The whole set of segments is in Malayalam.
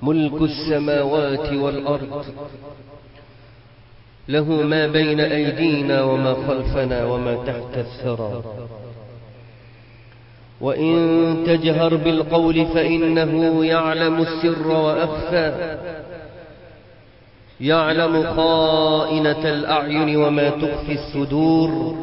ملك السماوات والأرض له ما بين أيدينا وما خلفنا وما تحت الثرى وإن تجهر بالقول فإنه يعلم السر وأخفى يعلم خائنة الأعين وما تخفي الصدور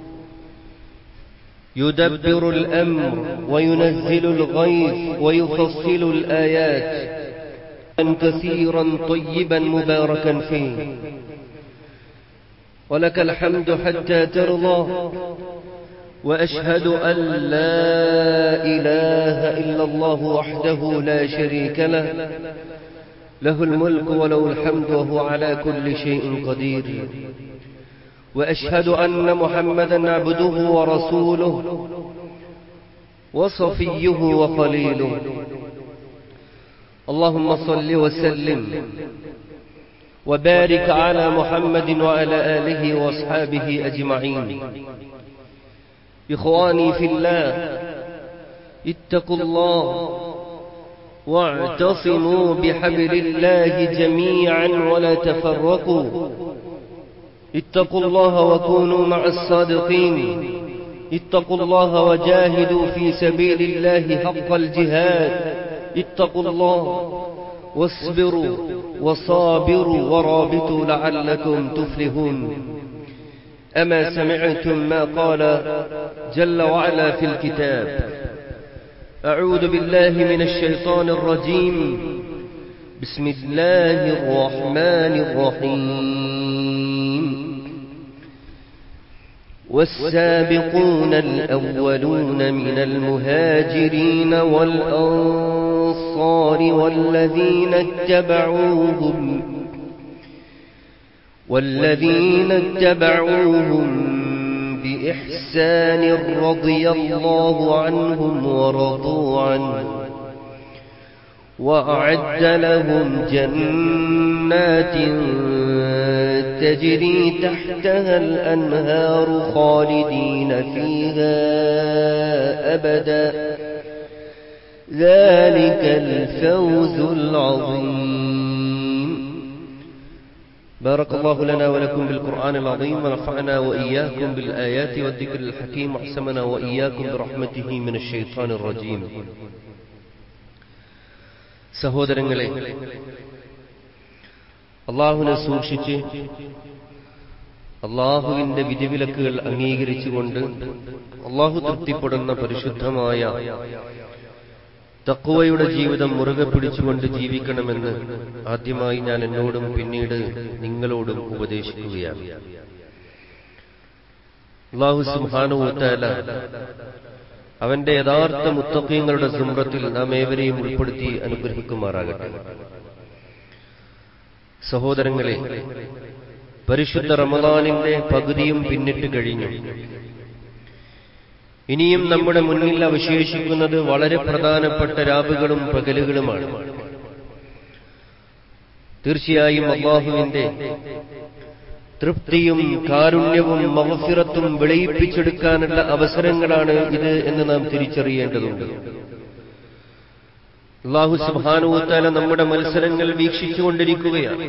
يدبر الأمر وينزل الغيث ويفصل الآيات كثيرا طيبا مباركا فيه ولك الحمد حتى ترضى وأشهد أن لا إله إلا الله وحده لا شريك له له الملك وله الحمد وهو على كل شيء قدير وأشهد أن محمدا عبده ورسوله وصفيه وخليله اللهم صل وسلم وبارك على محمد وعلى آله وأصحابه أجمعين إخواني في الله اتقوا الله واعتصموا بحبل الله جميعا ولا تفرقوا اتقوا الله وكونوا مع الصادقين اتقوا الله وجاهدوا في سبيل الله حق الجهاد اتقوا الله واصبروا وصابروا ورابطوا لعلكم تفلحون أما سمعتم ما قال جل وعلا في الكتاب أعوذ بالله من الشيطان الرجيم بسم الله الرحمن الرحيم والسابقون الأولون من المهاجرين والأنصار والذين اتبعوهم والذين اتبعوهم بإحسان رضي الله عنهم ورضوا عنه وأعد لهم جنات تجري تحتها الأنهار خالدين فيها أبدا ذلك الفوز العظيم بارك الله لنا ولكم بالقرآن العظيم ونفعنا وإياكم بالآيات والذكر الحكيم وحسمنا وإياكم برحمته من الشيطان الرجيم സഹോദരങ്ങളെ അള്ളാഹുവിനെ സൂക്ഷിച്ച് അള്ളാഹുവിന്റെ വിധിവിലക്കുകൾ അംഗീകരിച്ചുകൊണ്ട് അള്ളാഹു തൃപ്തിപ്പെടുന്ന പരിശുദ്ധമായ തക്കുവയുടെ ജീവിതം മുറുകെ പിടിച്ചുകൊണ്ട് ജീവിക്കണമെന്ന് ആദ്യമായി ഞാൻ എന്നോടും പിന്നീട് നിങ്ങളോടും ഉപദേശിക്കുകയാണ് അള്ളാഹു സുഹാനുത്താല അവന്റെ യഥാർത്ഥ മുത്തക്കീങ്ങളുടെ സുമ്രത്തിൽ നാം ഏവരെയും ഉൾപ്പെടുത്തി അനുഗ്രഹിക്കുമാറാകട്ടെ സഹോദരങ്ങളെ പരിശുദ്ധ റമദാനിന്റെ പകുതിയും പിന്നിട്ട് കഴിഞ്ഞു ഇനിയും നമ്മുടെ മുന്നിൽ അവശേഷിക്കുന്നത് വളരെ പ്രധാനപ്പെട്ട രാവുകളും പകലുകളുമാണ് തീർച്ചയായും അള്ളാഹുവിന്റെ തൃപ്തിയും കാരുണ്യവും മഹഫിറത്തും വിളയിപ്പിച്ചെടുക്കാനുള്ള അവസരങ്ങളാണ് ഇത് എന്ന് നാം തിരിച്ചറിയേണ്ടതുണ്ട് അള്ളാഹു സുബാനുവത്താല നമ്മുടെ മത്സരങ്ങൾ വീക്ഷിച്ചുകൊണ്ടിരിക്കുകയാണ്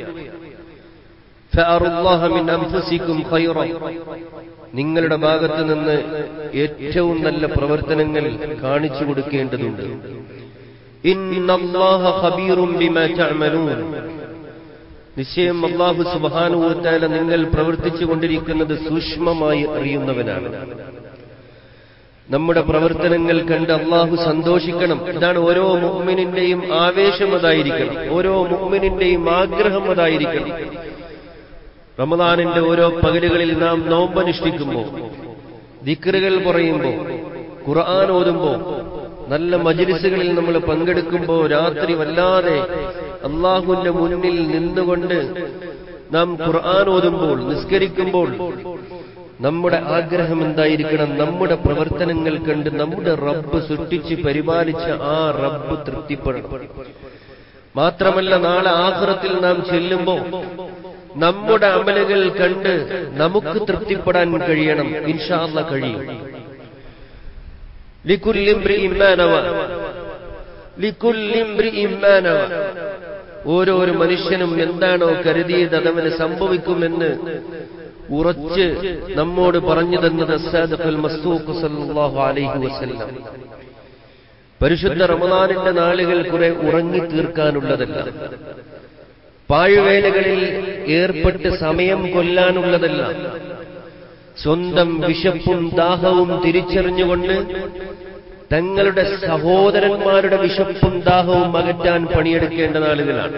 നിങ്ങളുടെ ഭാഗത്ത് നിന്ന് ഏറ്റവും നല്ല പ്രവർത്തനങ്ങൾ കാണിച്ചു കൊടുക്കേണ്ടതുണ്ട് നിശ്ചയം അള്ളാഹു സുബാനുവത്താല നിങ്ങൾ പ്രവർത്തിച്ചു കൊണ്ടിരിക്കുന്നത് സൂക്ഷ്മമായി അറിയുന്നവനാണ് നമ്മുടെ പ്രവർത്തനങ്ങൾ കണ്ട് അള്ളാഹു സന്തോഷിക്കണം ഇതാണ് ഓരോ മുഹ്മിനിന്റെയും ആവേശം അതായിരിക്കണം ഓരോ മുഹ്മിനിന്റെയും ആഗ്രഹം അതായിരിക്കണം റമദാനിന്റെ ഓരോ പകലുകളിൽ നാം നോമ്പനുഷ്ഠിക്കുമ്പോൾ ദിക്കറുകൾ പറയുമ്പോൾ ഖുർആൻ ഓതുമ്പോൾ നല്ല മജിലിസുകളിൽ നമ്മൾ പങ്കെടുക്കുമ്പോൾ രാത്രി വല്ലാതെ അള്ളാഹുവിന്റെ മുന്നിൽ നിന്നുകൊണ്ട് നാം ഖുർആൻ ഓതുമ്പോൾ നിസ്കരിക്കുമ്പോൾ നമ്മുടെ ആഗ്രഹം എന്തായിരിക്കണം നമ്മുടെ പ്രവർത്തനങ്ങൾ കണ്ട് നമ്മുടെ റബ്ബ് സൃഷ്ടിച്ച് പരിപാലിച്ച ആ റബ്ബ് തൃപ്തിപ്പെടണം മാത്രമല്ല നാളെ ആഹ്റത്തിൽ നാം ചെല്ലുമ്പോൾ നമ്മുടെ അമലുകൾ കണ്ട് നമുക്ക് തൃപ്തിപ്പെടാൻ കഴിയണം ഇൻഷാല്ല കഴിയും ലികുല്ലി ഇംറിഇൻ മാ നവ. ഓരോരോ മനുഷ്യനും എന്താണോ കരുതിയത് അതവന് സംഭവിക്കുമെന്ന് ഉറച്ച് നമ്മോട് പറഞ്ഞു തന്നത് അസ്സാദുൽ മസ്തൂഖ് സല്ലല്ലാഹു അലൈഹി വസല്ലം പരിശുദ്ധ റമദാനിന്റെ നാളുകൾ കുറെ ഉറങ്ങി തീർക്കാനുള്ളതല്ല പാഴ്വേലകളിൽ ഏർപ്പെട്ട് സമയം കൊല്ലാനുള്ളതല്ല സ്വന്തം വിശപ്പും ദാഹവും തിരിച്ചറിഞ്ഞുകൊണ്ട് തങ്ങളുടെ സഹോദരന്മാരുടെ വിശപ്പും ദാഹവും അകറ്റാൻ പണിയെടുക്കേണ്ട നാളുകളാണ്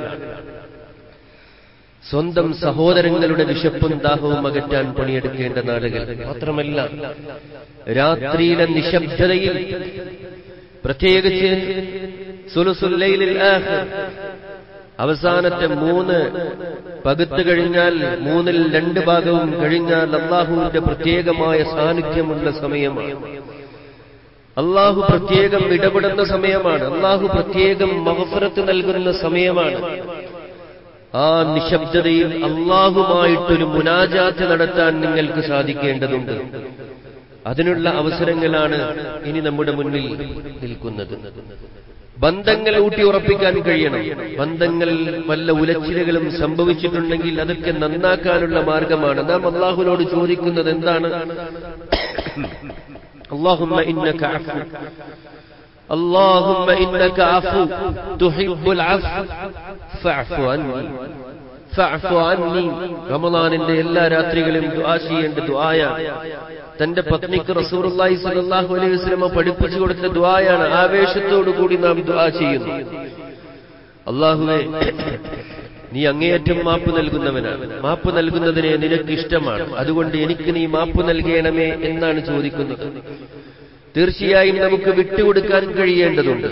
സ്വന്തം സഹോദരങ്ങളുടെ വിശപ്പും ദാഹവും അകറ്റാൻ പണിയെടുക്കേണ്ട നാളുകൾ മാത്രമല്ല രാത്രിയിലെ നിശബ്ദതയിൽ പ്രത്യേകിച്ച് സുലുസുല്ലൈലിൽ ആഖിർ അവസാനത്തെ മൂന്ന് പകുത്ത് കഴിഞ്ഞാൽ മൂന്നിൽ രണ്ട് ഭാഗവും കഴിഞ്ഞാൽ അള്ളാഹുവിന്റെ പ്രത്യേകമായ സാന്നിധ്യമുള്ള സമയമാണ് അള്ളാഹു പ്രത്യേകം ഇടപെടുന്ന സമയമാണ് അള്ളാഹു പ്രത്യേകം മഹഫറത്ത് നൽകുന്ന സമയമാണ് ആ നിശബ്ദതയിൽ അള്ളാഹുമായിട്ടൊരു മുനാജാത്ത് നടത്താൻ നിങ്ങൾക്ക് സാധിക്കേണ്ടതുണ്ട് അതിനുള്ള അവസരങ്ങളാണ് ഇനി നമ്മുടെ മുന്നിൽ നിൽക്കുന്നത് ബന്ധങ്ങൾ ഊട്ടി ഉറപ്പിക്കാൻ കഴിയണം ബന്ധങ്ങൾ വല്ല ഉലച്ചിലുകളും സംഭവിച്ചിട്ടുണ്ടെങ്കിൽ അതൊക്കെ നന്നാക്കാനുള്ള മാർഗമാണ് നാം അള്ളാഹുവിനോട് ചോദിക്കുന്നത് എന്താണ് اللهم إنك عفو اللهم إنك عفو تحب العفو فاعف عني فاعف عني റമദാനിന്റെ എല്ലാ രാത്രികളും ദുആ ചെയ്യേണ്ട ദുആയാണ് തന്റെ പത്നിക്ക് റസൂറുല്ലാഹി സ്വല്ലല്ലാഹു അലൈഹി വസല്ലമ പഠിപ്പിച്ചു കൊടുത്ത ദുആയാണ് ആവേശത്തോടു കൂടി നാം ദുആ ചെയ്യുന്നു അള്ളാഹുവേ നീ അങ്ങേയറ്റം മാപ്പ് നൽകുന്നവനാണ് മാപ്പ് നൽകുന്നതിനെ നിനക്ക് ഇഷ്ടമാണ് അതുകൊണ്ട് എനിക്ക് നീ മാപ്പ് നൽകണമേ എന്നാണ് ചോദിക്കുന്നത് തീർച്ചയായും നമുക്ക് വിട്ടുകൊടുക്കാൻ കഴിയേണ്ടതുണ്ട്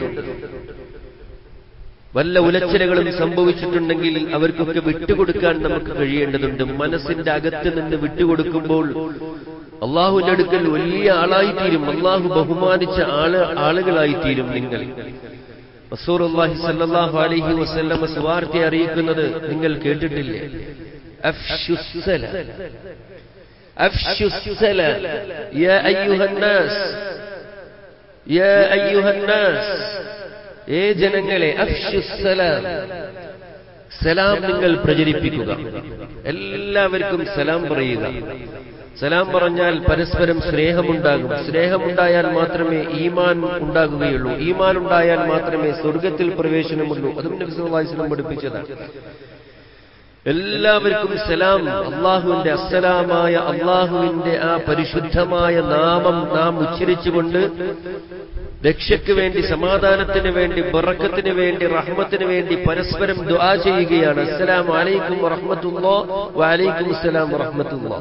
വല്ല ഉലച്ചിലകളും സംഭവിച്ചിട്ടുണ്ടെങ്കിൽ അവർക്കൊക്കെ വിട്ടുകൊടുക്കാൻ നമുക്ക് കഴിയേണ്ടതുണ്ട് മനസ്സിന്റെ അകത്ത് നിന്ന് വിട്ടുകൊടുക്കുമ്പോൾ അള്ളാഹുവിന്റെ അടുക്കൽ വലിയ ആളായിത്തീരും അള്ളാഹു ബഹുമാനിച്ച ആള് ആളുകളായിത്തീരും നിങ്ങൾ റസൂറുല്ലാഹി സല്ലല്ലാഹു അലൈഹി വസല്ലമ സുവാർത്തെ അറിയിക്കുന്നത് നിങ്ങൾ കേട്ടിട്ടില്ലേ അഫ്ശുസ്സല അഫ്ശുസ്സല യാ അയ്യുഹന്നാസ് യാ അയ്യുഹന്നാസ് ഏ ജനങ്ങളെ അഫ്ശുസ്സലാം സലാം നിങ്ങൾ പ്രചരിപ്പിക്കുക എല്ലാവർക്കും സലാം പറയുക സലാം പറഞ്ഞാൽ പരസ്പരം സ്നേഹമുണ്ടാകും സ്നേഹമുണ്ടായാൽ മാത്രമേ ഈമാൻ ഉണ്ടാകുകയുള്ളൂ ഈമാൻ ഉണ്ടായാൽ മാത്രമേ സ്വർഗത്തിൽ പ്രവേശനമുള്ളൂ അതും നബിസ്വലം പഠിപ്പിച്ചതാണ് എല്ലാവർക്കും സലാം അള്ളാഹുവിന്റെ അസ്സലാമായ അള്ളാഹുവിന്റെ ആ പരിശുദ്ധമായ നാമം നാം ഉച്ചരിച്ചുകൊണ്ട് രക്ഷയ്ക്ക് വേണ്ടി സമാധാനത്തിന് വേണ്ടി ബറക്കത്തിന് വേണ്ടി റഹ്മത്തിന് വേണ്ടി പരസ്പരം ദുആ ചെയ്യുകയാണ് അസ്സലാം വലൈക്കും വറഹ്മത്തുള്ളാ വലൈക്കും അസ്സലാം വറഹ്മത്തുള്ളാ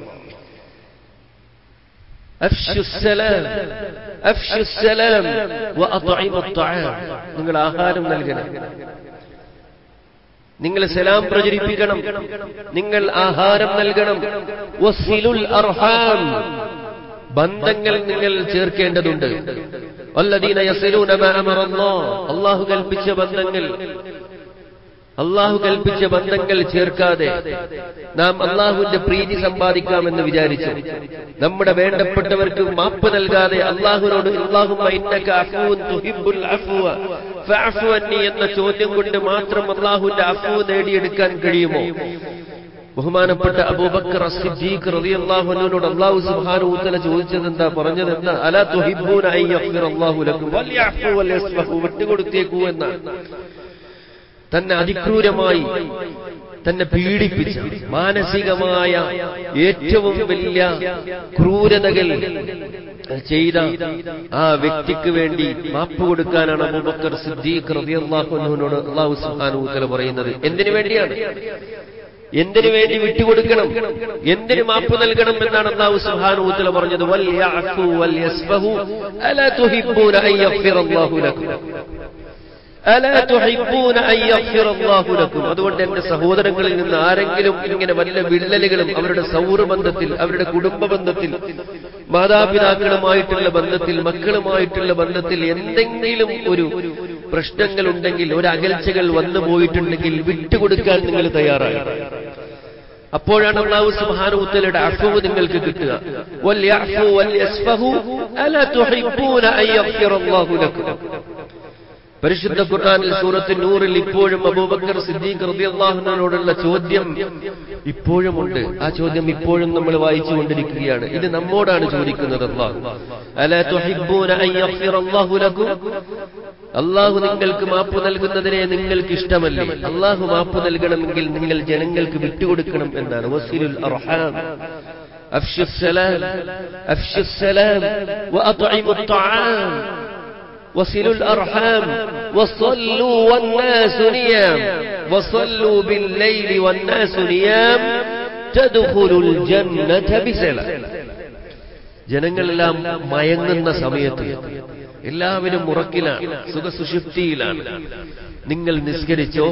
أفشوا السلام أفشوا السلام وأطعموا الطعام നിങ്ങൾ ആഹാരം നൽകണം നിങ്ങൾ സലാം പ്രചരിപ്പിക്കണം നിങ്ങൾ ആഹാരം നൽകണം വസിലുൽ അർഹാം ബന്ധങ്ങൾ നിങ്ങൾ ചേർക്കേണ്ടതുണ്ട് വല്ലദീന യസിലൂന മാ അമറല്ലാഹ് അല്ലാഹു കൽപ്പിച്ച ബന്ധങ്ങൾ അള്ളാഹു കൽപ്പിച്ച ബന്ധങ്ങൾ ചേർക്കാതെ നാം അള്ളാഹുവിന്റെ പ്രീതി സമ്പാദിക്കാമെന്ന് വിചാരിച്ചു നമ്മുടെ വേണ്ടപ്പെട്ടവർക്ക് മാപ്പ് നൽകാതെ അള്ളാഹുവിനോട് എന്ന ചോദ്യം കൊണ്ട് മാത്രം അള്ളാഹുവിന്റെ അഫു നേടിയെടുക്കാൻ കഴിയുമോ ബഹുമാനപ്പെട്ട അബൂബക്കർ സിദ്ദീഖ് റളിയല്ലാഹു അൻഹുവിനോട് അല്ലാഹു സുബ്ഹാനഹു വതആല ചോദിച്ചത് എന്താ പറഞ്ഞത് എന്താ അലാ തുഹിബ്ബൂന അൻ യഗ്ഫിറ അല്ലാഹു ലക്കും വൽയഅഫു വൽയസ്ഫഹു വിട്ടുകൊടുത്തേക്കൂ എന്നാണ് തന്നെ അതിക്രൂരമായി തന്നെ പീഡിപ്പിച്ച മാനസികമായ ഏറ്റവും വലിയ ക്രൂരതകൾ ചെയ്ത ആ വ്യക്തിക്ക് വേണ്ടി മാപ്പ് കൊടുക്കാനാണ് അബൂബക്കർ സിദ്ദീഖ് റളിയല്ലാഹു അൻഹുവിനോട് അല്ലാഹു സുബ്ഹാനഹു വതആല പറയുന്നത് എന്തിനു വേണ്ടിയാണ് എന്തിനു വേണ്ടി വിട്ടുകൊടുക്കണം എന്തിനു മാപ്പ് നൽകണം എന്നാണ് അല്ലാഹു സുബ്ഹാനഹു വതആല പറഞ്ഞത് വൽ യഅഫു വൽ യസ്ഫഹു അലാ തുഹിബ്ബൂന അൻ യഗ്ഫിറ അല്ലാഹു ലക്കും അലാ തുഹിബ്ബൂന അൻ യഗ്ഫിറ അല്ലാഹു ലക്കും അതുകൊണ്ട് എന്റെ സഹോദരങ്ങളിൽ നിന്ന് ആരെങ്കിലും ഇങ്ങനെ വല്ല വിള്ളലുകളും അവരുടെ സൗഹൃബന്ധത്തിൽ അവരുടെ കുടുംബ ബന്ധത്തിൽ മാതാപിതാക്കളുമായിട്ടുള്ള ബന്ധത്തിൽ മക്കളുമായിട്ടുള്ള ബന്ധത്തിൽ എന്തെങ്കിലും ഒരു പ്രശ്നങ്ങൾ ഉണ്ടെങ്കിൽ ഒരു അകൽച്ചകൾ വന്നു പോയിട്ടുണ്ടെങ്കിൽ വിട്ടുകൊടുക്കാൻ നിങ്ങൾ തയ്യാറായി അപ്പോഴാണ് അള്ളാഹു സുബ്ഹാനഹുവതആലയുടെ അഫ്വ് നിങ്ങൾക്ക് കിട്ടുക വൽ യഅഫു വൽ യസ്ഫഹു അലാ തുഹിബ്ബൂന അൻ യഗ്ഫിറ അല്ലാഹു ലക്കും പരിശുദ്ധ ഖുർആനിൽ സൂറത്ത് നൂറിൽ ഇപ്പോഴും അബൂബക്കർ സിദ്ദീഖ് റളിയല്ലാഹുവിനോടുള്ള ചോദ്യം ഇപ്പോഴുമുണ്ട് ആ ചോദ്യം ഇപ്പോഴും നമ്മൾ വായിച്ചുകൊണ്ടിരിക്കുകയാണ് ഇത് നമ്മോടാണ് ചോദിക്കുന്നത് അല്ലാഹു അലാ തുഹിബ്ബൂന അൻ യഗ്ഫിറല്ലാഹു ലക്കും അള്ളാഹു നിങ്ങൾക്ക് മാപ്പ് നൽകുന്നതിനെ നിങ്ങൾക്ക് ഇഷ്ടമല്ലേ അള്ളാഹു മാപ്പ് നൽകണമെങ്കിൽ നിങ്ങൾ ജനങ്ങൾക്ക് വിട്ടുകൊടുക്കണം എന്നാണ് വസീലുൽ അർഹാം أفشوا السلام أفشوا السلام وأطعموا الطعام وصلوا الأرحام وصلوا والناس نيام وصلوا بالليل والناس نيام تدخلوا الجنة بسلام ജനങ്ങളെല്ലാം മയങ്ങുന്ന സമയത്ത് എല്ലാവരും ഉറക്കിലാണ് സുഖസുഷുപ്തിയിലാണ് നിങ്ങൾ നിസ്കരിച്ചോ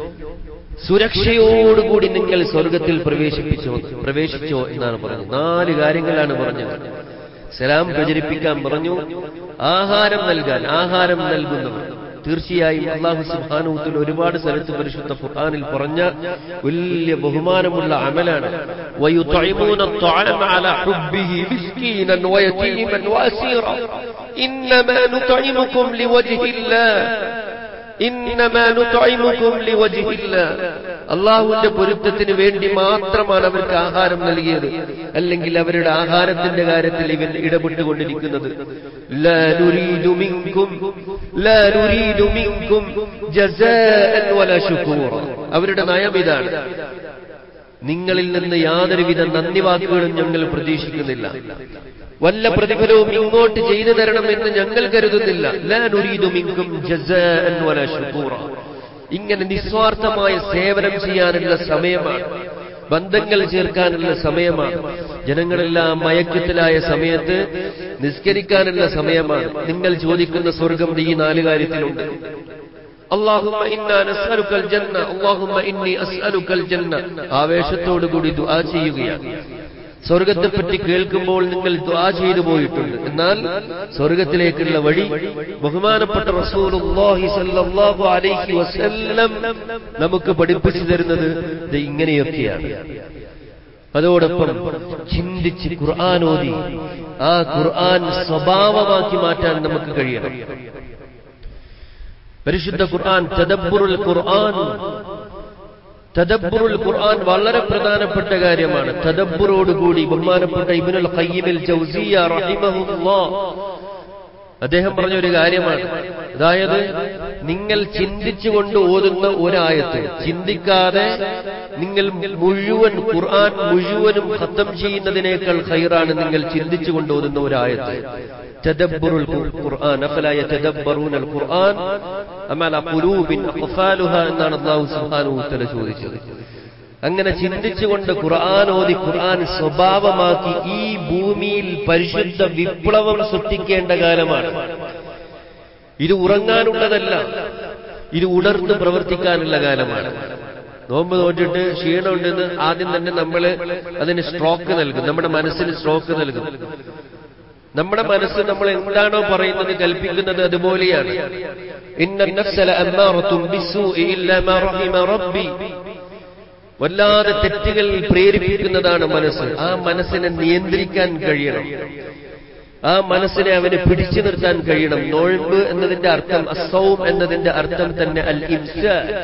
സുരക്ഷയോടുകൂടി നിങ്ങൾ സ്വർഗത്തിൽ പ്രവേശിപ്പിച്ചോ പ്രവേശിച്ചോ എന്നാണ് പറഞ്ഞത് നാല് കാര്യങ്ങളാണ് പറഞ്ഞത് സലാം പ്രചരിപ്പിക്കാൻ പറഞ്ഞു ആഹാരം നൽകാൻ ആഹാരം നൽകുന്നവർ തീർച്ചയായും അള്ളാഹു സുബാനുത്തിൽ ഒരുപാട് സ്ഥലത്ത് പരിശുദ്ധ ഖുർആനിൽ പറഞ്ഞ വലിയ ബഹുമാനമുള്ള അമലാണ് وَيُطْعِمُونَ الطَّعَامَ عَلَى حُبِّهِ مِسْكِينًا وَيَتِيمًا وَأَسِيرًا إِنَّمَا نُطْعِمُكُمْ لِوَجْهِ اللَّهِ ഇന്നമാ നുത്ഇമുകും ലിവജ്ഹില്ലാ അള്ളാഹുവിന്റെ പൊരുത്തത്തിന് വേണ്ടി മാത്രമാണ് അവർക്ക് ആഹാരം നൽകിയത് അല്ലെങ്കിൽ അവരുടെ ആഹാരത്തിന്റെ കാര്യത്തിൽ ഇവൻ ഇടപെട്ടുകൊണ്ടിരിക്കുന്നത് ലാ നുരീദു മിൻകും ലാ നുരീദു മിൻകും ജസാഅൻ വലാ ശുകൂറ അവരുടെ നയം ഇതാണ് നിങ്ങളിൽ നിന്ന് യാതൊരുവിധ നന്ദി വാക്കുകളും ഞങ്ങൾ പ്രതീക്ഷിക്കുന്നില്ല വല്ല പ്രതിഫലവും ഇങ്ങോട്ട് ചെയ്തു തരണമെന്ന് ഞങ്ങൾ കരുതുന്നില്ല ലാ നുരീദു മിൻകും ജസാഅൻ വലാ ശുകൂറ ഇങ്ങനെ നിസ്വാർത്ഥമായ സേവനം ചെയ്യാനുള്ള സമയമാണ് ബന്ധങ്ങൾ ചേർക്കാനുള്ള സമയമാണ് ജനങ്ങളെല്ലാം മയക്കത്തിലായ സമയത്ത് നിസ്കരിക്കാനുള്ള സമയമാണ് നിങ്ങൾ ചോദിക്കുന്ന സ്വർഗം ഈ നാല് കാര്യത്തിലുണ്ട് അള്ളാഹുമ്മ ഇന്നാ നസ്അലുക്കൽ ജന്ന അള്ളാഹുമ്മ ഇന്നി അസ്അലുക്കൽ ജന്ന ആവേശത്തോടു കൂടി ദുആ ചെയ്യുകയാണ് സ്വർഗത്തെപ്പറ്റി കേൾക്കുമ്പോൾ നിങ്ങൾ ദ്വാ ചെയ്തു പോയിട്ടുണ്ട് എന്നാൽ സ്വർഗത്തിലേക്കുള്ള വഴി ബഹുമാനപ്പെട്ട റസൂലുള്ളാഹി സ്വല്ലല്ലാഹു അലൈഹി വസല്ലം നമുക്ക് പഠിപ്പിച്ചു തരുന്നത് ഇത് ഇങ്ങനെയൊക്കെയാണ് അതോടൊപ്പം ചിന്തിച്ച് ഖുർആൻ ഓതി ആ ഖുർആൻ സ്വഭാവമാക്കി മാറ്റാൻ നമുക്ക് കഴിയണം പരിശുദ്ധ ഖുർആൻ തദബ്ബുറുൽ ഖുർആൻ തദബ്ബുറുൽ ഖുർആൻ വളരെ പ്രധാനപ്പെട്ട കാര്യമാണ് തദബ്ബുറോടുകൂടി ബഹുമാനപ്പെട്ട ഇബ്നുൽ ഖയ്യിമുൽ ജൗസിയ റഹിമഹുല്ലാഹ് അദ്ദേഹം പറഞ്ഞ ഒരു കാര്യമാണ് അതായത് നിങ്ങൾ ചിന്തിച്ചുകൊണ്ട് ഓതുന്ന ഒരായത്ത് ചിന്തിക്കാതെ നിങ്ങൾ മുഴുവൻ ഖുർആൻ മുഴുവനും ഖത്തം ചെയ്യുന്നതിനേക്കാൾ ഖൈറാണ് നിങ്ങൾ ചിന്തിച്ചുകൊണ്ട് ഓതുന്ന ഒരായത്ത് തദബ്ബുറുൽ ഖുർആൻ അഫലാ യതദബ്ബറൂനൽ ഖുർആൻ അമല ഖുലൂബിൻ അഖ്ഫാലുഹാ എന്നാണ് അല്ലാഹു സുബ്ഹാനഹു വതആല ചോദിച്ചത് അങ്ങനെ ചിന്തിച്ചുകൊണ്ട് ഖുർആൻ ഓതി ഖുർആൻ സ്വഭാവമാക്കി ഈ ഭൂമിയിൽ പരിശുദ്ധ വിപ്ലവം സൃഷ്ടിക്കേണ്ട കാലമാണ് ഇത് ഉറങ്ങാനുള്ളതല്ല ഇത് ഉണർന്ന് പ്രവർത്തിക്കാനുള്ള കാലമാണ് നോമ്പ് നോറ്റിട്ട് ക്ഷീണമുണ്ടെന്ന് ആദ്യം തന്നെ നമ്മൾ അതിന് സ്ട്രോക്ക് നൽകും നമ്മുടെ മനസ്സിന് സ്ട്രോക്ക് നൽകും നമ്മുടെ മനസ്സ് നമ്മൾ എന്താണോ പറയുന്നത് കൽപ്പിക്കുന്നത് അതുപോലെയാണ് ഇന്ന നഫ്സല അമ്മാറത്തും ബിസ്സൂഇ ഇല്ലാ മാ റഹിമ റബ്ബി വല്ലാതെ തെറ്റുകൾ പ്രേരിപ്പിക്കുന്നതാണ് മനസ്സ് ആ മനസ്സിനെ നിയന്ത്രിക്കാൻ കഴിയണം ആ മനസ്സിനെ അവന് പിടിച്ചു നിർത്താൻ കഴിയണം നോഴ്മ്പ് എന്നതിന്റെ അർത്ഥം അസൗം എന്നതിന്റെ അർത്ഥം തന്നെ അൽ ഇംസാഖ്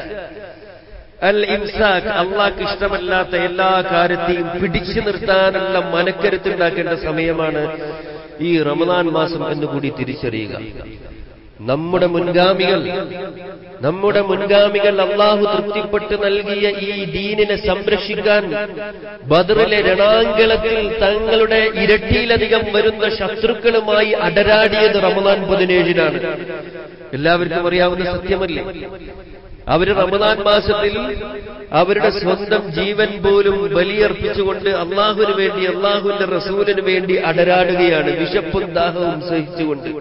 അൽ ഇംസാഖ് അള്ളാഹ്ക്ക് ഇഷ്ടമല്ലാത്ത എല്ലാ കാര്യത്തെയും പിടിച്ചു നിർത്താനുള്ള മനക്കരുത്തുണ്ടാക്കേണ്ട സമയമാണ് ഈ റമദാൻ മാസം എന്നുകൂടി തിരിച്ചറിയുക നമ്മുടെ മുൻഗാമികൾ നമ്മുടെ മുൻഗാമികൾ അള്ളാഹു തൃപ്തിപ്പെട്ട് നൽകിയ ഈ ദീനിനെ സംരക്ഷിക്കാൻ ബദറിലെ രണാങ്കളത്തിൽ തങ്ങളുടെ ഇരട്ടിയിലധികം വരുന്ന ശത്രുക്കളുമായി അടരാടിയത് റമദാൻ പതിനേഴിനാണ് എല്ലാവർക്കും അറിയാവുന്ന സത്യമല്ലേ അവര് റമദാൻ മാസത്തിൽ അവരുടെ സ്വന്തം ജീവൻ പോലും ബലിയർപ്പിച്ചുകൊണ്ട് അള്ളാഹുവിന് വേണ്ടി അള്ളാഹുവിന്റെ റസൂലിന് വേണ്ടി അടരാടുകയാണ് വിശപ്പും ദാഹവും സഹിച്ചുകൊണ്ട്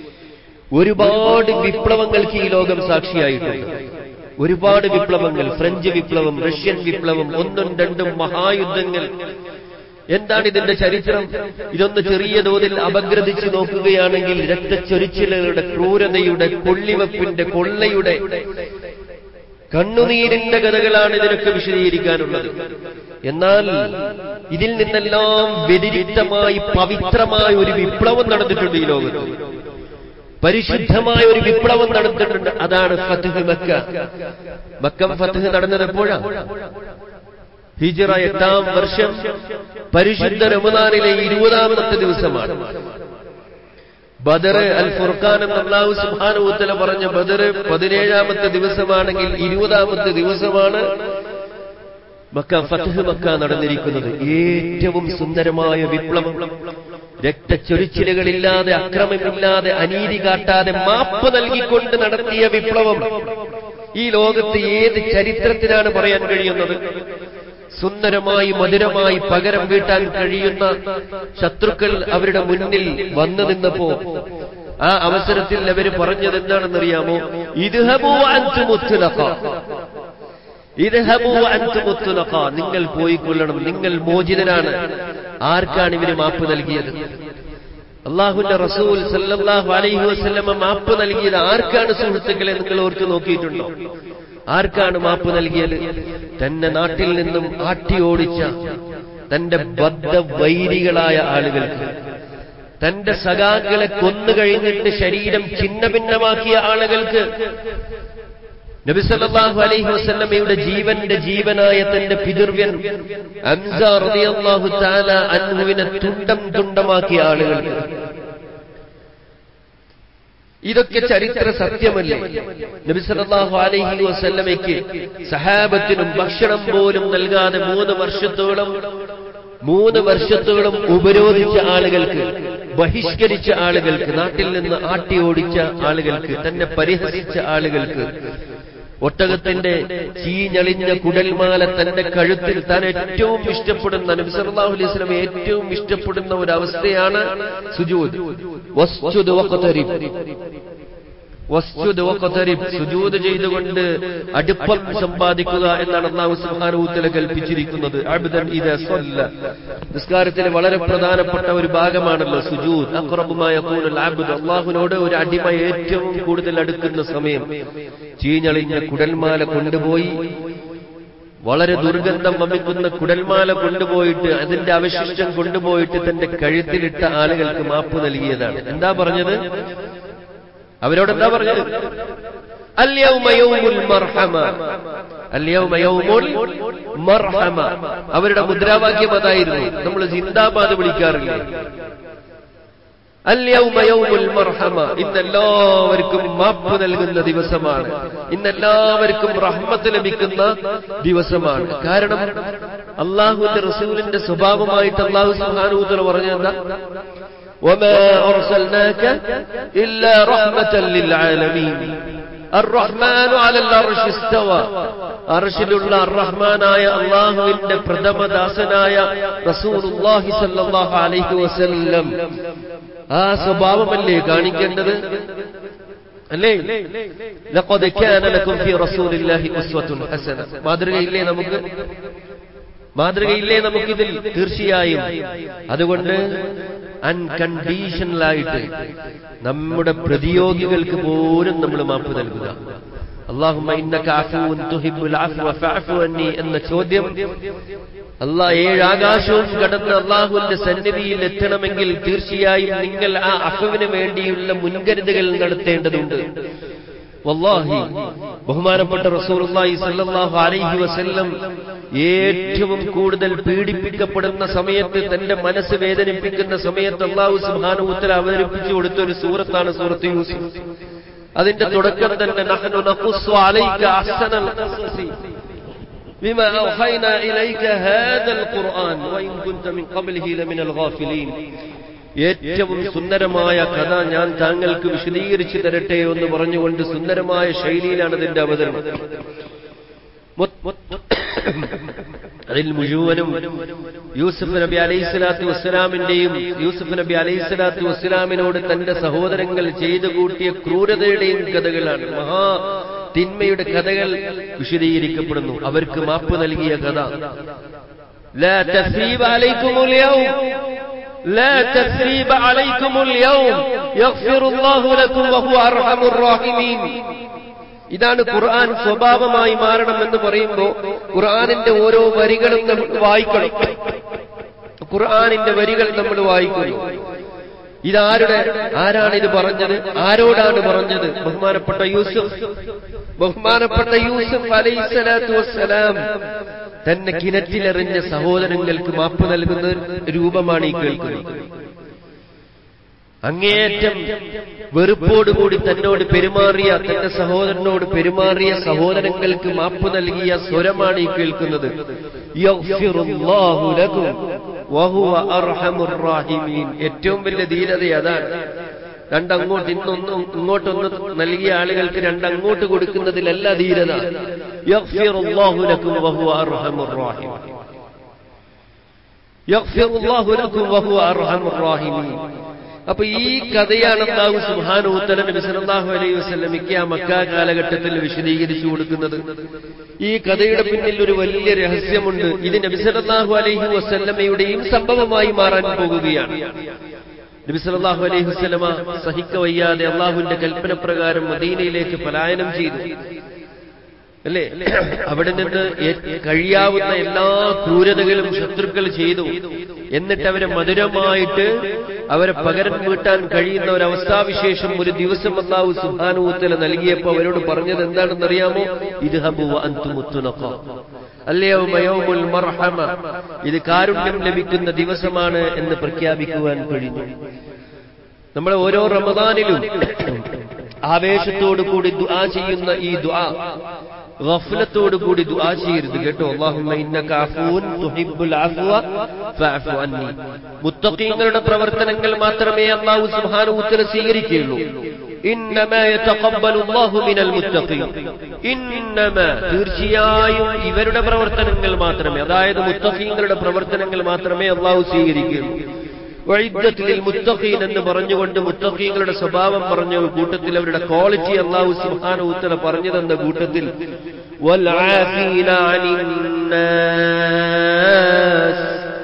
ഒരുപാട് വിപ്ലവങ്ങൾക്ക് ഈ ലോകം സാക്ഷിയായിട്ടുണ്ട് ഒരുപാട് വിപ്ലവങ്ങൾ ഫ്രഞ്ച് വിപ്ലവം റഷ്യൻ വിപ്ലവം ഒന്നും രണ്ടും മഹായുദ്ധങ്ങൾ എന്താണ് ഇതിന്റെ ചരിത്രം ഇതൊന്ന് ചെറിയ തോതിൽ അപഗ്രഥിച്ചു നോക്കുകയാണെങ്കിൽ രക്തച്ചൊരിച്ചിലുകളുടെ ക്രൂരതയുടെ കൊള്ളിവെപ്പിന്റെ കൊള്ളയുടെ കണ്ണുനീരിന്റെ കഥകളാണ് ഇതിനൊക്കെ വിശദീകരിക്കാനുള്ളത് എന്നാൽ ഇതിൽ നിന്നെല്ലാം വ്യതിരിക്തമായി പവിത്രമായ ഒരു വിപ്ലവം നടന്നിട്ടുണ്ട് ഈ ലോകത്ത് പരിശുദ്ധമായ ഒരു വിപ്ലവം നടന്നിട്ടുണ്ട് അതാണ് ഫത്ഹ് മക്ക മക്കം ഫത്ഹ് നടന്നത് എപ്പോഴാ ഹിജറ എട്ടാം വർഷം പരിശുദ്ധ റമദാനിലെ ഇരുപതാമത്തെ ദിവസമാണ് ബദർ അൽ ഫുർഖാൻ എന്ന അള്ളാഹു സുബ്ഹാനഹു പറഞ്ഞ ബദർ പതിനേഴാമത്തെ ദിവസമാണെങ്കിൽ ഇരുപതാമത്തെ ദിവസമാണ് മക്ക ഫത്ഹ് മക്ക നടന്നിരിക്കുന്നത് ഏറ്റവും സുന്ദരമായ വിപ്ലവം രക്തച്ചൊരിച്ചിലുകളില്ലാതെ അക്രമമില്ലാതെ അനീതി കാട്ടാതെ മാപ്പ് നൽകിക്കൊണ്ട് നടത്തിയ വിപ്ലവം ഈ ലോകത്ത് ഏത് ചരിത്രത്തിനാണ് പറയാൻ കഴിയുന്നത് സുന്ദരമായി മധുരമായി പകരം വീട്ടാൻ കഴിയുന്ന ശത്രുക്കൾ അവരുടെ മുന്നിൽ വന്നു നിന്നപ്പോ ആ അവസരത്തിൽ അവർ പറഞ്ഞത് എന്താണെന്നറിയാമോ ഇദ്ഹബൂ അൻതുമുത്തുലഖ ഇദ്ഹബൂ അൻതുമുത്തുലഖ നിങ്ങൾ പോയിക്കൊള്ളണം നിങ്ങൾ മോചിതനാണ് ആർക്കാണ് ഇവര് മാപ്പ് നൽകിയത് അള്ളാഹുന്റെ റസൂൽ സല്ലല്ലാഹു അലൈഹി വസല്ലമ മാപ്പ് നൽകിയത് ആർക്കാണ് സുഹൃത്തുക്കളെ നിങ്ങൾ ഓർത്ത് നോക്കിയിട്ടുണ്ടോ ആർക്കാണ് മാപ്പ് നൽകിയത് തന്റെ നാട്ടിൽ നിന്നും ആട്ടി ഓടിച്ച തന്റെ ബദ്ധവൈരികളായ ആളുകൾക്ക് തന്റെ സഖാക്കളെ കൊന്നു കഴിഞ്ഞിട്ട് ശരീരം ഛിന്ന ഭിന്നമാക്കിയ ആളുകൾക്ക് നബിസല്ലാഹു അലൈഹി വസല്ലമയുടെ ജീവന്റെ ജീവനായ തന്റെ പിതൃവ്യൻ അംസ റളിയല്ലാഹു തആല അൻഹുവിനെ തുണ്ടം തുണ്ടമാക്കിയ ആളുകൾക്ക് ഇതൊക്കെ ചരിത്ര സത്യമല്ലേ നബിസല്ലാഹു അലൈഹി വസല്ലമയ്ക്ക് സഹാബത്തിനും ഭക്ഷണം പോലും നൽകാതെ മൂന്ന് വർഷത്തോളം മൂന്ന് വർഷത്തോളം ഉപരോധിച്ച ആളുകൾക്ക് ബഹിഷ്കരിച്ച ആളുകൾക്ക് നാട്ടിൽ നിന്ന് ആട്ടി ഓടിച്ച ആളുകൾക്ക് തന്നെ പരിഹസിച്ച ആളുകൾക്ക് ഒട്ടകത്തിന്റെ ചീഞ്ഞളിഞ്ഞ കുടൽമാല തന്റെ കഴുത്തിൽ താൻ ഏറ്റവും ഇഷ്ടപ്പെടുന്ന നബിസല്ലാഹു അലൈഹി സ്വലം ഏറ്റവും ഇഷ്ടപ്പെടുന്ന ഒരു അവസ്ഥയാണ് സുജൂദ് വസ്ജുദ് വഖ്തരിബ് വസ്ജുദ് വഖ്തരിബ് സുജൂദ് ചെയ്തുകൊണ്ട് അടുപ്പം സമ്പാദിക്കുക എന്നാണ് അള്ളാഹു സുബ്ഹാനഹു വതആല കൽപ്പിച്ചിരിക്കുന്നത് അബ്ദൻ ഇദാ സല്ല നിസ്കാരത്തിലെ വളരെ പ്രധാനപ്പെട്ട ഒരു ഭാഗമാണല്ലോ സുജൂദ് അഖ്റബുമായ യഖൂനുൽ അബ്ദ് അള്ളാഹുവിനോട് ഒരു അടിമ ഏറ്റവും കൂടുതൽ അടുക്കുന്ന സമയം ചീഞ്ഞളിഞ്ഞ കുടൽമാല കൊണ്ടുപോയി വളരെ ദുർഗന്ധം വമിക്കുന്ന കുടൽമാല കൊണ്ടുപോയിട്ട് അതിന്റെ അവശിഷ്ടം കൊണ്ടുപോയിട്ട് തന്റെ കഴുത്തിലിട്ട ആളുകൾക്ക് മാപ്പ് നൽകിയതാണ് എന്താ പറഞ്ഞത് അവരോട് എന്താ പറഞ്ഞത് അല്യൗമയൗമുൽ മർഹമ അല്യൗമയൗമുൽ മർഹമ അവരുടെ മുദ്രാവാക്യം അതായിരുന്നു നമ്മൾ സിന്ദാബാദ് വിളിക്കാറില്ലേ അല്യൗമയൗമുൽ മർഹമ ഇന്നെല്ലാവർക്കും മാപ്പ് നൽകുന്ന ദിവസമാണ് ഇന്നെല്ലാവർക്കും റഹ്മത്ത് ലഭിക്കുന്ന ദിവസമാണ് കാരണം അള്ളാഹുവിന്റെ റസൂലിന്റെ സ്വഭാവമായിട്ട് അള്ളാഹു സുഹാനൂത്തല പറഞ്ഞെന്താ وما أرسلناك إلا رحمة للعالمين الرحمن على العرش استوى അർഷിലുള്ള അറഹ്മാനായ അള്ളാഹുവിന്റെ പ്രഥമദാസനായ റസൂലുള്ളാഹി സല്ലല്ലാഹു അലൈഹി വസല്ലം ആ സ്വഭാവമല്ലേ കാണിക്കേണ്ടത് അല്ലേ ലഖദ് കാന ലക്കും ഫീ റസൂലില്ലാഹി ഉസ്വത്തുൻ ഹസന മാതൃകയില്ലേ നമുക്ക് മാതൃകയില്ലേ നമുക്കിതിൽ തീർച്ചയായും അതുകൊണ്ട് അൺകണ്ടീഷണലായിട്ട് നമ്മുടെ പ്രതിയോഗികൾക്ക് പോലും നമ്മൾ മാപ്പ് നൽകുക അള്ളാഹുമ്മ ഇന്നക അഫൂൻ തുഹിബ്ബുൽ അഫ്വ ഫഅഫു അന്നി എന്ന ചോദ്യം അള്ളാഹ് ഏഴ് ആകാശവും കടന്ന് അള്ളാഹുവിന്റെ സന്നിധിയിൽ എത്തണമെങ്കിൽ തീർച്ചയായും നിങ്ങൾ ആ അഫുവിന് വേണ്ടിയുള്ള മുൻകരുതലുകൾ നടത്തേണ്ടതുണ്ട് വല്ലാഹി ബഹുമാനപ്പെട്ട റസൂലുള്ളാഹി സ്വല്ലല്ലാഹു അലൈഹി വസല്ലം ഏറ്റവും കൂടുതൽ പീഡിപ്പിക്കപ്പെടുന്ന സമയത്ത് തന്റെ മനസ്സ് വേദനിപ്പിക്കുന്ന സമയത്ത് അള്ളാഹു സുബ്ഹാനഹു വതആല അവതരിപ്പിച്ചു കൊടുത്ത ഒരു സൂറത്താണ് സൂറത്ത് യൂസുഫ് അതിന്റെ തുടക്കം തന്നെ നഹ്നു നഖുസ്സു അലൈക അഹ്സനൽ ഖസസി بما أوحينا إليك هذا القرآن وإن كنت من قبله لمن الغافلين ഏറ്റവും സുന്ദരമായ കഥ ഞാൻ താങ്കൾക്ക് വിശദീകരിച്ചു തരട്ടെ എന്ന് പറഞ്ഞുകൊണ്ട് സുന്ദരമായ ശൈലിയിലാണ് ഇതിന്റെ അവതരണം അതിൽ മുഴുവനും യൂസുഫ് നബി അലൈഹി സ്വലാത്തു വസ്സലാമിന്റെയും യൂസുഫ് നബി അലൈഹി സ്വലാത്തു വസ്സലാമിനോട് തന്റെ സഹോദരങ്ങൾ ചെയ്തു കൂട്ടിയ ക്രൂരതയുടെയും കഥകളാണ് മഹാ തിന്മയുടെ കഥകൾ വിശദീകരിക്കപ്പെടുന്നു അവർക്ക് മാപ്പ് നൽകിയ കഥ لا تثريب عليكم اليوم لا تثريب عليكم اليوم يغفر الله لكم وهو أرحم الراحمين ഇതാണ് ഖുർആൻ സ്വഭാവമായി മാറണം എന്ന് പറയുമ്പോൾ ഖുർആനിന്റെ ഓരോ വരികളും നമ്മൾ വായിക്കണം ഖുർആനിന്റെ വരികൾ നമ്മൾ വായിക്കുന്നു ഇതാരുടെ ആരാണ് ഇത് പറഞ്ഞത് ആരോടാണ് പറഞ്ഞത് ബഹുമാനപ്പെട്ട യൂസുഫ് ബഹുമാനപ്പെട്ട യൂസുഫ് അലൈഹിസ്സലാത്തു വസ്സലാം തന്നെ കിണറ്റിലെറിഞ്ഞ സഹോദരങ്ങൾക്ക് മാപ്പ് നൽകുന്ന രൂപമാണ് ഈ കേൾക്കുന്നത് അങ്ങേയറ്റം വെറുപ്പോടുകൂടി തന്നോട് പെരുമാറിയ തന്റെ സഹോദരനോട് പെരുമാറിയ സഹോദരങ്ങൾക്ക് മാപ്പ് നൽകിയ സ്വരമാണ് ഈ കേൾക്കുന്നത് യഗ്ഫിറുല്ലാഹു ലക്കും വഹുവ അർഹമുർ റാഹിമീൻ ഏറ്റവും വലിയ ധീരത അതാണ് രണ്ടങ്ങോട്ട് ഇന്നൊന്നും ഇങ്ങോട്ടൊന്ന് നൽകിയ ആളുകൾക്ക് രണ്ടങ്ങോട്ട് കൊടുക്കുന്നതിലല്ല ധീരത യഗ്ഫിറുല്ലാഹു ലക്കും വഹുവ അർഹമുർ റാഹിമീൻ യഗ്ഫിറുല്ലാഹു ലക്കും വഹുവ അർഹമുർ റാഹിമീൻ അപ്പൊ ഈ കഥയാണ് അള്ളാഹു സുഹാനൂത്തല നബി സല്ലല്ലാഹു അലൈഹി വസല്ലമയ്ക്ക് ആ മക്ക കാലഘട്ടത്തിൽ വിശദീകരിച്ചു കൊടുക്കുന്നത് ഈ കഥയുടെ പിന്നിൽ ഒരു വലിയ രഹസ്യമുണ്ട് ഇത് നബി സല്ലല്ലാഹു അലൈഹി വസല്ലമയുടെയും സംഭവമായി മാറാൻ പോകുകയാണ് നബി സല്ലല്ലാഹു അലൈഹി വസല്ലമ സഹിക്ക വയ്യാതെ അള്ളാഹുവിന്റെ കൽപ്പന പ്രകാരം മദീനയിലേക്ക് പലായനം ചെയ്തു അല്ലേ അവിടെ നിന്ന് കഴിയാവുന്ന എല്ലാ ക്രൂരതകളും ശത്രുക്കൾ ചെയ്തു എന്നിട്ട് അവരെ മധുരമായിട്ട് അവരെ പകരം വീട്ടാൻ കഴിയുന്ന ഒരു അവസ്ഥാവിശേഷം ഒരു ദിവസം അള്ളാഹു സുഹാനൂത്തല നൽകിയപ്പോ അവരോട് പറഞ്ഞത് എന്താണെന്നറിയാമോ ഇത് ഹബു അന്തുമുത്തുനക്ക അല്ലയോ മയോമുൽ മർഹമ ഇത് കാരുണ്യം ലഭിക്കുന്ന ദിവസമാണ് എന്ന് പ്രഖ്യാപിക്കുവാൻ കഴിഞ്ഞു നമ്മൾ ഓരോ റമദാനിലും ആവേശത്തോടു കൂടി ദുആ ചെയ്യുന്ന ഈ ദുആ ഗഫലത്തോടു കൂടി ദുആ ചെയ്യരുത് കേട്ടോ അല്ലാഹുമ്മ ഇന്നക അഫൂൻ തുഹിബ്ബുൽ അഫ്വ ഫഅഫു അന്നി മുത്തഖീങ്ങളുടെ പ്രവർത്തനങ്ങൾ മാത്രമേ അല്ലാഹു സുബ്ഹാനഹു വതആല സ്വീകരിക്കുകയുള്ളൂ ഇന്നമാ യതഖബ്ബലു അല്ലാഹു മിനൽ മുത്തഖീൻ ഇന്നമാ തീർച്ചയായും ഇവരുടെ പ്രവർത്തനങ്ങൾ മാത്രമേ അതായത് മുത്തഖീങ്ങളുടെ പ്രവർത്തനങ്ങൾ മാത്രമേ അല്ലാഹു സ്വീകരിക്കുകയുള്ളൂ വഴിദ്ദത്തിൽ മുത്തഖീൻ എന്ന് പറഞ്ഞുകൊണ്ട് മുത്തഖീങ്ങളുടെ സ്വഭാവം പറഞ്ഞ കൂട്ടത്തിൽ അവരുടെ ക്വാളിറ്റി അള്ളാഹു സുബ്ഹാന ഉത്തര പറഞ്ഞു തന്ന കൂട്ടത്തിൽ والعافين عن الناس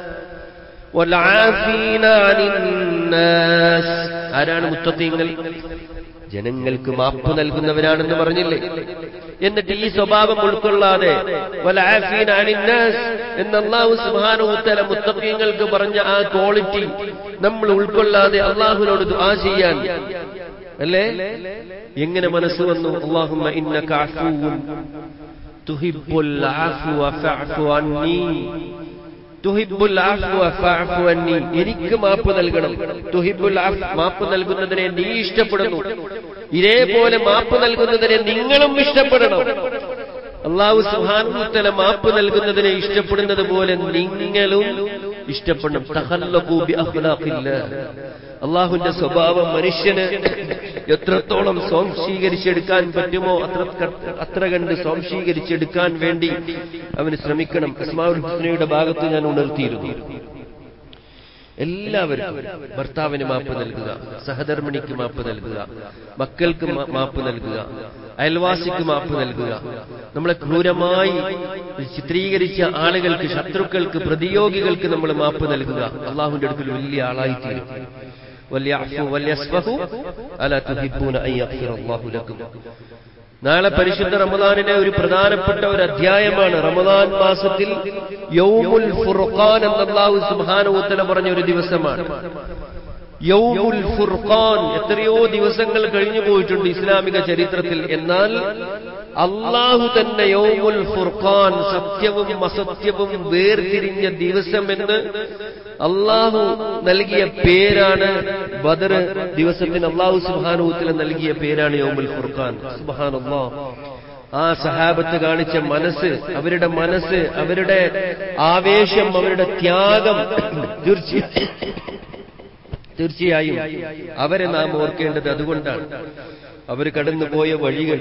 والعافين عن الناس ആരാണ് മുത്തഖീങ്ങൾ ജനങ്ങൾക്ക് മാപ്പ് നൽകുന്നവരാണെന്ന് പറഞ്ഞില്ലേ എന്നിട്ട് ഈ സ്വഭാവം ഉൾക്കൊള്ളാതെ വലാഫീൻ അനിന്നാസ് എന്ന് അള്ളാഹു സുബാനുത്തല മുത്തഖീങ്ങൾക്ക് പറഞ്ഞ ആ ക്വാളിറ്റി നമ്മൾ ഉൾക്കൊള്ളാതെ അള്ളാഹുവിനോട് ദുആ ചെയ്യാൻ അല്ലേ എങ്ങനെ മനസ്സ് വന്നു അള്ളാഹുമ്മ ഇന്നക അഫൂൻ തുഹിബ്ബുൽ അഫ്വ ഫഅഫു അന്നി തുഹിബുൽ അന്നി എനിക്ക് മാപ്പ് നൽകണം തുഹിബുൽ മാപ്പ് നൽകുന്നതിനെ നീ ഇഷ്ടപ്പെടുന്നു ഇതേപോലെ മാപ്പ് നൽകുന്നതിനെ നിങ്ങളും ഇഷ്ടപ്പെടണം അള്ളാഹു സുഹാനുത്തല മാപ്പ് നൽകുന്നതിനെ ഇഷ്ടപ്പെടുന്നത് പോലെ നിങ്ങളും ഇഷ്ടപ്പെടണം തഹല്ലഖൂബി അഖ്ലാഖില്ല അള്ളാഹുവിന്റെ സ്വഭാവം മനുഷ്യന് എത്രത്തോളം സ്വാംശീകരിച്ചെടുക്കാൻ പറ്റുമോ അത്ര അത്ര കണ്ട് സ്വാംശീകരിച്ചെടുക്കാൻ വേണ്ടി അവന് ശ്രമിക്കണം അസ്മാവുൽ ഹുസ്നയുടെ ഭാഗത്ത് ഞാൻ ഉണർത്തിയിരുന്നു എല്ലാവർക്കും ഭർത്താവിന് മാപ്പ് നൽകുക സഹധർമ്മിണിക്ക് മാപ്പ് നൽകുക മക്കൾക്ക് മാപ്പ് നൽകുക അയൽവാസിക്ക് മാപ്പ് നൽകുക നമ്മളെ ക്രൂരമായി ചിത്രീകരിച്ച ആളുകൾക്ക് ശത്രുക്കൾക്ക് പ്രതിയോഗികൾക്ക് നമ്മൾ മാപ്പ് നൽകുക അള്ളാഹുവിന്റെ അടുക്കൽ വലിയ ആളായി തീരും നാളെ പരിശുദ്ധ റമദാനിലെ ഒരു പ്രധാനപ്പെട്ട ഒരു അധ്യായമാണ് റമദാൻ മാസത്തിൽ യൗമുൽ ഫുർഖാൻ എന്നല്ലാഹു സുബ്ഹാനഹുവതആല പറഞ്ഞ ഒരു ദിവസമാണ് യൗമുൽ ഫുർഖാൻ എത്രയോ ദിവസങ്ങൾ കഴിഞ്ഞു പോയിട്ടുണ്ട് ഇസ്ലാമിക ചരിത്രത്തിൽ എന്നാൽ അള്ളാഹു തന്നെ യൗമുൽ ഫുർഖാൻ സത്യവും അസത്യവും വേർതിരിഞ്ഞ ദിവസമെന്ന് അള്ളാഹു നൽകിയ പേരാണ് ബദർ ദിവസത്തിന് അള്ളാഹു സുബാനുത്തിൽ നൽകിയ പേരാണ് യൗമുൽ ഫുർഖാൻ സുബാനുല്ലാ ആ സഹാബത്ത് കാണിച്ച മനസ്സ് അവരുടെ മനസ്സ് അവരുടെ ആവേശം അവരുടെ ത്യാഗം തീർച്ചയായും തീർച്ചയായും അവരെ നാം ഓർക്കേണ്ടത് അതുകൊണ്ടാണ് അവർ കടന്നുപോയ വഴികൾ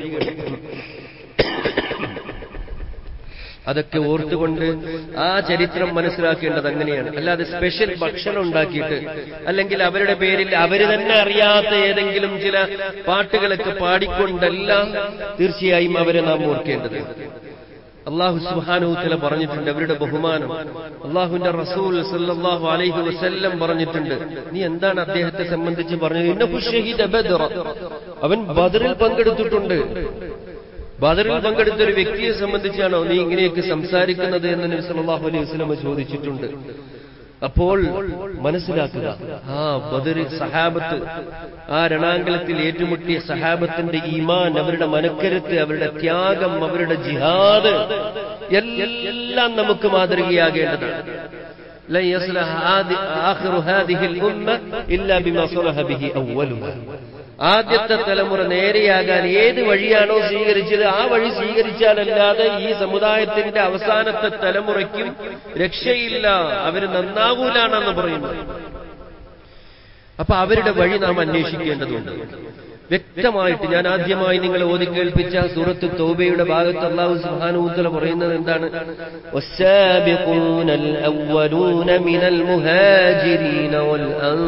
അതൊക്കെ ഓർത്തുകൊണ്ട് ആ ചരിത്രം മനസ്സിലാക്കേണ്ടത് അങ്ങനെയാണ് അല്ലാതെ സ്പെഷ്യൽ ഭക്ഷണം ഉണ്ടാക്കിയിട്ട് അല്ലെങ്കിൽ അവരുടെ പേരിൽ അവര് തന്നെ അറിയാത്ത ഏതെങ്കിലും ചില പാട്ടുകളൊക്കെ പാടിക്കൊണ്ടല്ല തീർച്ചയായും അവരെ നാം ഓർക്കേണ്ടത് അള്ളാഹു സുഹാനുത്തല പറഞ്ഞിട്ടുണ്ട് അവരുടെ ബഹുമാനം അള്ളാഹുവിന്റെ റസൂൽ സല്ലല്ലാഹു അലൈഹി വസല്ലം പറഞ്ഞിട്ടുണ്ട് നീ എന്താണ് അദ്ദേഹത്തെ സംബന്ധിച്ച് പറഞ്ഞത് ഇന്നഹു ഷഹീദ ബദറ അവൻ ബദറിൽ പങ്കെടുത്തിട്ടുണ്ട് ബദറിൽ പങ്കെടുത്ത ഒരു വ്യക്തിയെ സംബന്ധിച്ചാണോ നീ ഇങ്ങനെയൊക്കെ സംസാരിക്കുന്നത് എന്ന് നബി സല്ലല്ലാഹു അലൈഹി വസല്ലം ചോദിച്ചിട്ടുണ്ട് അപ്പോൾ മനസ്സിലാക്കുക ആ ബദർ സഹാബത്ത് ആ രണാങ്കലത്തിൽ ഏറ്റുമുട്ടിയ സഹാബത്തിന്റെ ഈമാൻ അവരുടെ മനക്കരുത്ത് അവരുടെ ത്യാഗം അവരുടെ ജിഹാദ് എല്ലാം നമുക്ക് മാതൃകയാകേണ്ടതാണ് لن يصلح آخر هذه الأمة إلا بما صلح به أولها ആദ്യത്തെ തലമുറ നേരെയാകാൻ ഏത് വഴിയാണോ സ്വീകരിച്ചത് ആ വഴി സ്വീകരിച്ചാലല്ലാതെ ഈ സമുദായത്തിന്റെ അവസാനത്തെ തലമുറയ്ക്കും രക്ഷയില്ല അവര് നന്നാകൂലാണെന്ന് പറയുന്നത് അപ്പൊ അവരുടെ വഴി നാം അന്വേഷിക്കേണ്ടതുണ്ട് വ്യക്തമായിട്ട് ഞാൻ ആദ്യമായി നിങ്ങളെ ഓതി കേൾപ്പിച്ച സൂറത്ത് തൗബയുടെ ഭാഗത്ത് അള്ളാഹു സുബ്ഹാനഹു പറയുന്നത് എന്താണ് വസ്സാബിഖൂനൽ അവ്വലൂന മിനൽ മുഹാജിരീന വൽ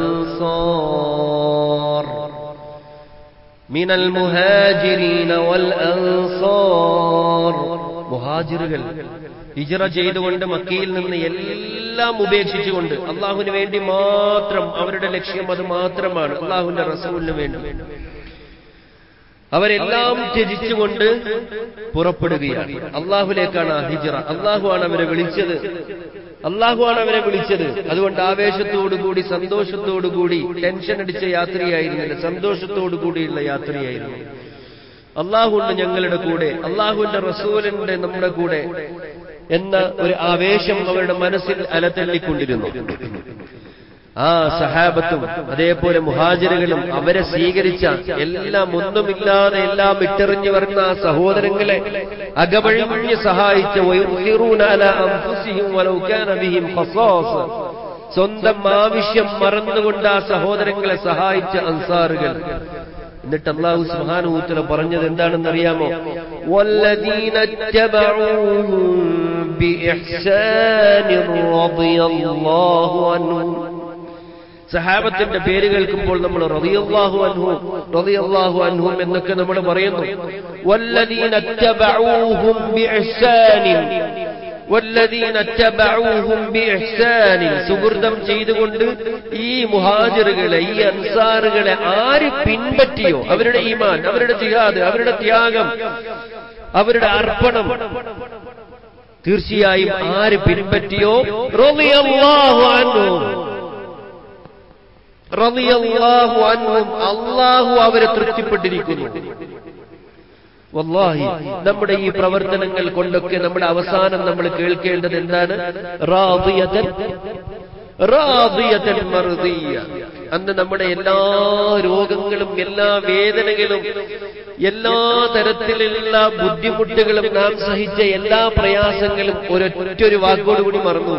അൻസാർ മിനൽ മുഹാജിരീന വൽ അൻസാർ മുഹാജിറുകൾ ഹിജറ ചെയ്തുകൊണ്ട് മക്കയിൽ നിന്ന് എല്ലാം ഉപേക്ഷിച്ചുകൊണ്ട് അള്ളാഹുവിന് വേണ്ടി മാത്രം അവരുടെ ലക്ഷ്യം അത് മാത്രമാണ് അള്ളാഹുവിന്റെ റസൂലിന് വേണ്ടി അവരെല്ലാം ത്യജിച്ചുകൊണ്ട് പുറപ്പെടുകയാണ് അള്ളാഹുലേക്കാണ് ആ ഹിജറ അള്ളാഹുവാണ് അവരെ വിളിച്ചത് അള്ളാഹുവാണ് അവരെ വിളിച്ചത് അതുകൊണ്ട് ആവേശത്തോടുകൂടി സന്തോഷത്തോടുകൂടി ടെൻഷൻ അടിച്ച യാത്രയായിരുന്നില്ല സന്തോഷത്തോടു കൂടിയുള്ള യാത്രയായിരുന്നു അള്ളാഹുണ്ട് ഞങ്ങളുടെ കൂടെ അള്ളാഹുവിന്റെ റസൂലിന്റെ നമ്മുടെ കൂടെ എന്ന ഒരു ആവേശം അവരുടെ മനസ്സിൽ അലതള്ളിക്കൊണ്ടിരുന്നു ആ സഹാബത്തും അതേപോലെ മുഹാജിറുകളും അവരെ സ്വീകരിച്ച എല്ലാം ഒന്നുമില്ലാതെ എല്ലാം ഇട്ടെറിഞ്ഞു വരുന്ന ആ സഹോദരങ്ങളെ അകവഴിഞ്ഞ് സഹായിച്ച സ്വന്തം ആവശ്യം മറന്നുകൊണ്ട് ആ സഹോദരങ്ങളെ സഹായിച്ച അൻസാറുകൾ എന്നിട്ട് അള്ളാഹു സുഹാനൂത്തല പറഞ്ഞത് എന്താണെന്ന് അറിയാമോ والذين اتبعوهم بإحسان رضي الله عنهم സഹാബത്തിന്റെ പേര് കേൾക്കുമ്പോൾ നമ്മൾ റളിയല്ലാഹു അൻഹു റളിയല്ലാഹു അൻഹും എന്നൊക്കെ നമ്മൾ പറയുന്നു വല്ലദീന തബഊഹും ബിഇഹ്സാനിൻ വല്ലദീന തബഊഹും ബിഇഹ്സാനിൻ സുഹൃതം ചെയ്തുകൊണ്ട് ഈ മുഹാജിറുകളെ ഈ അൻസാറുകളെ ആര് പിൻപറ്റിയോ അവരുടെ ഈമാൻ അവരുടെ ജിഹാദ് അവരുടെ ത്യാഗം അവരുടെ അർപ്പണം തീർച്ചയായും ആര് പിൻപറ്റിയോ റളിയല്ലാഹു അൻഹും റളിയല്ലാഹു അൻഹും അള്ളാഹു അവരെ തൃപ്തിപ്പെട്ടിരിക്കുന്നു വല്ലാഹി നമ്മുടെ ഈ പ്രവർത്തനങ്ങൾ കൊണ്ടൊക്കെ നമ്മുടെ അവസാനം നമ്മൾ കേൾക്കേണ്ടത് എന്താണ് റാദിയതൻ റാദിയതൻ മർദിയ അന്ന് നമ്മുടെ എല്ലാ രോഗങ്ങളും എല്ലാ വേദനകളും എല്ലാ തരത്തിലുള്ള ബുദ്ധിമുട്ടുകളും നാം സഹിച്ച എല്ലാ പ്രയാസങ്ങളും ഒരൊറ്റൊരു വാക്കോടുകൂടി മറന്നു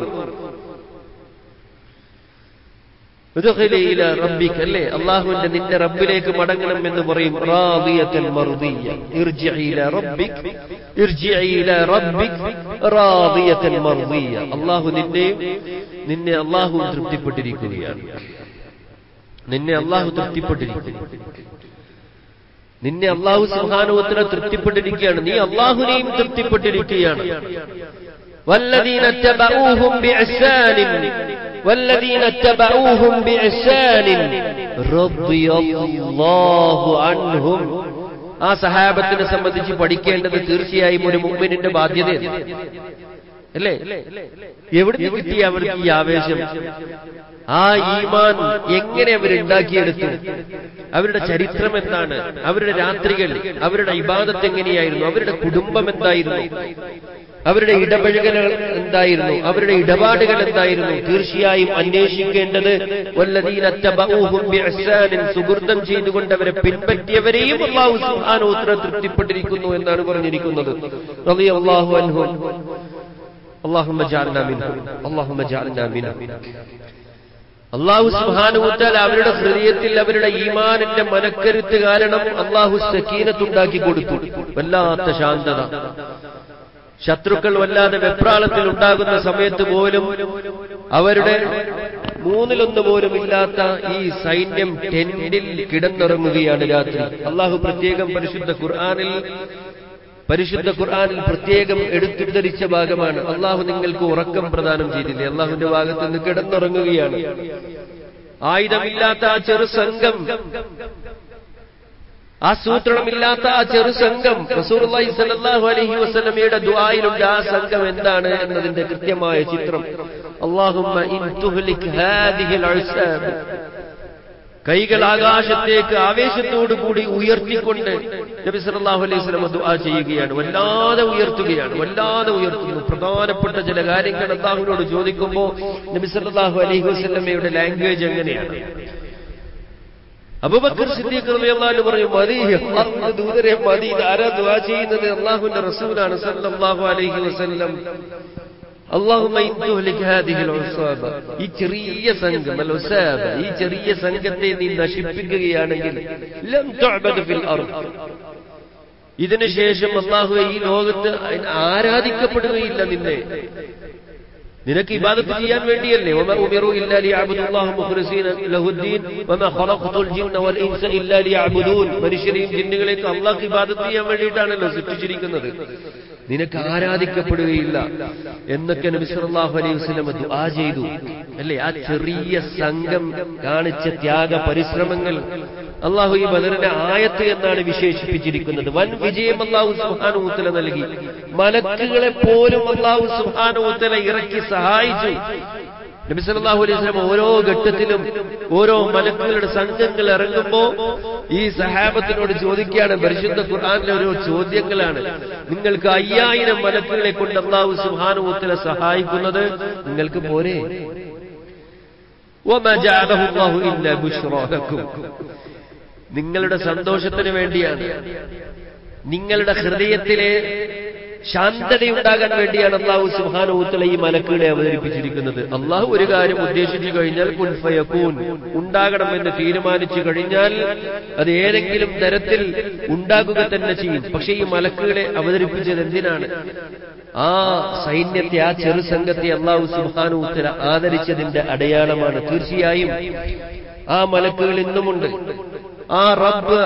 റബ്ബിക്ക് അല്ലേ അള്ളാഹുവിന്റെ നിന്റെ റബ്ബിലേക്ക് മടങ്ങണം എന്ന് പറയും റാദിയത്തൽ മർദിയ ഇർജിഇല റബ്ബിക് ഇർജിഇല റബ്ബിക് റാദിയത്തൽ മർദിയ അള്ളാഹു നിന്നെ നിന്നെ അള്ളാഹു തൃപ്തിപ്പെട്ടിരിക്കുകയാണ് നിന്നെ അള്ളാഹു തൃപ്തിപ്പെട്ടിരിക്കുന്നു നിന്നെ അള്ളാഹു സുഹാനുവത്തിനെ തൃപ്തിപ്പെട്ടിരിക്കുകയാണ് നീ അള്ളാഹുനെയും തൃപ്തിപ്പെട്ടിരിക്കുകയാണ് والذين اتبعوهم بإحسان والذين اتبعوهم بإحسان رضي الله عنهم ആ സഹാബത്തിനെ സംബന്ധിച്ച് പഠിക്കേണ്ടത് തീർച്ചയായും ഒരു മുമ്മിനിന്റെ ബാധ്യതയാണ് അല്ലേ എവിടെ കിട്ടിയ അവർക്ക് ഈ ആവേശം ആ ഈമാൻ എങ്ങനെ അവരുണ്ടാക്കിയെടുത്തു അവരുടെ ചരിത്രം എന്താണ് അവരുടെ രാത്രികൾ അവരുടെ ഇബാദത്ത് എങ്ങനെയായിരുന്നു അവരുടെ കുടുംബം എന്തായിരുന്നു അവരുടെ ഇടപഴകൽ എന്തായിരുന്നു അവരുടെ ഇടപാടുകൾ എന്തായിരുന്നു തീർച്ചയായും അന്വേഷിക്കേണ്ടത് സുഹൃത്തം ചെയ്തുകൊണ്ട് അവരെ പിൻപറ്റിയവരെയും അള്ളാഹു സുഹാനോത്ര തൃപ്തിപ്പെട്ടിരിക്കുന്നു എന്നാണ് പറഞ്ഞിരിക്കുന്നത് അള്ളാഹു അൻഹു اللهم اجعلنا منهم اللهم اجعلنا منهم അള്ളാഹു സുഹാനുത്താൽ അവരുടെ ഹൃദയത്തിൽ അവരുടെ ഈമാനിന്റെ മനക്കരുത്ത് കാരണം അള്ളാഹു സക്കീനത്തുണ്ടാക്കി കൊടുത്തു വല്ലാത്ത ശാന്തത ശത്രുക്കൾ വല്ലാതെ വെപ്രാളത്തിൽ ഉണ്ടാകുന്ന സമയത്ത് പോലും അവരുടെ മൂന്നിലൊന്ന് പോലും ഇല്ലാത്ത ഈ സൈന്യം ടെന്റിൽ കിടന്നുറങ്ങുകയാണ് രാത്രി അള്ളാഹു പ്രത്യേകം പരിശുദ്ധ ഖുർആാനിൽ പരിശുദ്ധ ഖുർആാനിൽ പ്രത്യേകം എടുത്തുദ്ധരിച്ച ഭാഗമാണ് അള്ളാഹു നിങ്ങൾക്ക് ഉറക്കം പ്രദാനം ചെയ്തില്ലേ അള്ളാഹുവിന്റെ ഭാഗത്ത് നിന്ന് കിടന്നുറങ്ങുകയാണ് ആയുധമില്ലാത്ത ആ ചെറു സംഘം ആസൂത്രണമില്ലാത്ത ആ ചെറു സംഘം റസൂർലായി സല്ലാഹു അലഹി വസ്ലമയുടെ ദുആയിലുണ്ട് ആ സംഘം എന്താണ് എന്നതിന്റെ കൃത്യമായ ചിത്രം അള്ളാഹുമ്മ ഇൻ തുഹ്ലിക് ഹാദിഹിൽ അഴ്സാബ് കൈകൾ ആകാശത്തേക്ക് ആവേശത്തോടുകൂടി ഉയർത്തിക്കൊണ്ട് നബി സല്ലല്ലാഹു അലൈഹി വസല്ലം ദുആ ചെയ്യുകയാണ് വല്ലാതെ ഉയർത്തുകയാണ് വല്ലാതെ ഉയർത്തുന്നു പ്രധാനപ്പെട്ട ചില കാര്യങ്ങൾ അള്ളാഹുവിനോട് ചോദിക്കുമ്പോൾ നബി സല്ലല്ലാഹു അലൈഹി വസല്ലമയുടെ ലാംഗ്വേജ് എങ്ങനെയാണ് അബൂബക്കർ സിദ്ദീഖ് റളിയല്ലാഹു അൻഹു പറയും മതി അള്ളാഹുവിന്റെ ദൂതരെ മതി ഇത് ആരാ ദുആ ചെയ്യുന്നത് അള്ളാഹുവിന്റെ റസൂലാണ് സല്ലല്ലാഹു അലൈഹി വസല്ലം അള്ളാഹുമ്മ ഇൻതുഹ്ലിക് ഹാദിഹിൽ ഉസാബ ഈ ചെറിയ സംഘം അൽ ഉസാബ ഈ ചെറിയ സംഘത്തെ നീ നശിപ്പിക്കുകയാണെങ്കിൽ ലം തുഅബദ ഫിൽ അർദ് ഇതിനുശേഷം അള്ളാഹു ഈ ലോകത്ത് ആരാധിക്കപ്പെടുകയില്ല നിന്നെ നിനക്ക് ഇബാദത്ത് ചെയ്യാൻ വേണ്ടിയല്ലേ വമ ഉമിറു ഇല്ലാ ലിയഅബ്ദുല്ലാഹ മുഖ്ലിസീന ലഹുദ്ദീൻ വമ ഖലഖതുൽ ജിന്ന വൽ ഇൻസ ഇല്ലാ ലിയഅബ്ദൂൻ മനുഷ്യരെയും ജിന്നുകളെയും അള്ളാഹ് ഇബാദത്ത് ചെയ്യാൻ വേണ്ടിയിട്ടാണല്ലോ സൃഷ്ടിച്ചിരിക്കുന്നത് നിനക്ക് ആരാധിക്കപ്പെടുകയില്ല എന്നൊക്കെ നബി സല്ലല്ലാഹു അലൈഹി വസല്ലം ദുആ ചെയ്തു അല്ലേ ആ ചെറിയ സംഘം കാണിച്ച ത്യാഗ പരിശ്രമങ്ങൾ അള്ളാഹു ഈ ബദറിന്റെ ആയത്ത് എന്നാണ് വിശേഷിപ്പിച്ചിരിക്കുന്നത് വൻ വിജയം അള്ളാഹു സുഹാനുത്തല നൽകി മലക്കുകളെ പോലും അള്ളാഹു സുഹാനുത്തല ഇറക്കി സഹായിച്ചു നബി സല്ലല്ലാഹു അലൈഹി വസല്ലം ഓരോ ഘട്ടത്തിലും ഓരോ മലക്കുകളുടെ സംഘങ്ങൾ ഇറങ്ങുമ്പോ ഈ സഹാബത്തിനോട് ചോദിക്കുകയാണ് പരിശുദ്ധ ഖുർആനിലെ ഓരോ ചോദ്യങ്ങളാണ് നിങ്ങൾക്ക് അയ്യായിരം മലക്കുകളെ കൊണ്ട് അള്ളാഹു സുഹാനുത്തല സഹായിക്കുന്നത് നിങ്ങൾക്ക് പോരെ وما جعله الله إلا بشرى لكم നിങ്ങളുടെ സന്തോഷത്തിന് വേണ്ടിയാണ് നിങ്ങളുടെ ഹൃദയത്തിലെ ശാന്തതയുണ്ടാകാൻ വേണ്ടിയാണ് അള്ളാഹു സുഹാനൂത്തല ഈ മലക്കുകളെ അവതരിപ്പിച്ചിരിക്കുന്നത് അള്ളാഹു ഒരു കാര്യം ഉദ്ദേശിച്ചു കഴിഞ്ഞാൽ കുൻഫയക്കൂൻ ഉണ്ടാകണമെന്ന് തീരുമാനിച്ചു കഴിഞ്ഞാൽ അത് ഏതെങ്കിലും തരത്തിൽ ഉണ്ടാകുക തന്നെ ചെയ്യും പക്ഷെ ഈ മലക്കുകളെ അവതരിപ്പിച്ചത് എന്തിനാണ് ആ സൈന്യത്തെ ആ ചെറു സംഘത്തെ അള്ളാഹു സുഹാനൂത്തല ആദരിച്ചതിന്റെ അടയാളമാണ് തീർച്ചയായും ആ മലക്കുകൾ ഇന്നുമുണ്ട് ആ റബ്ബ്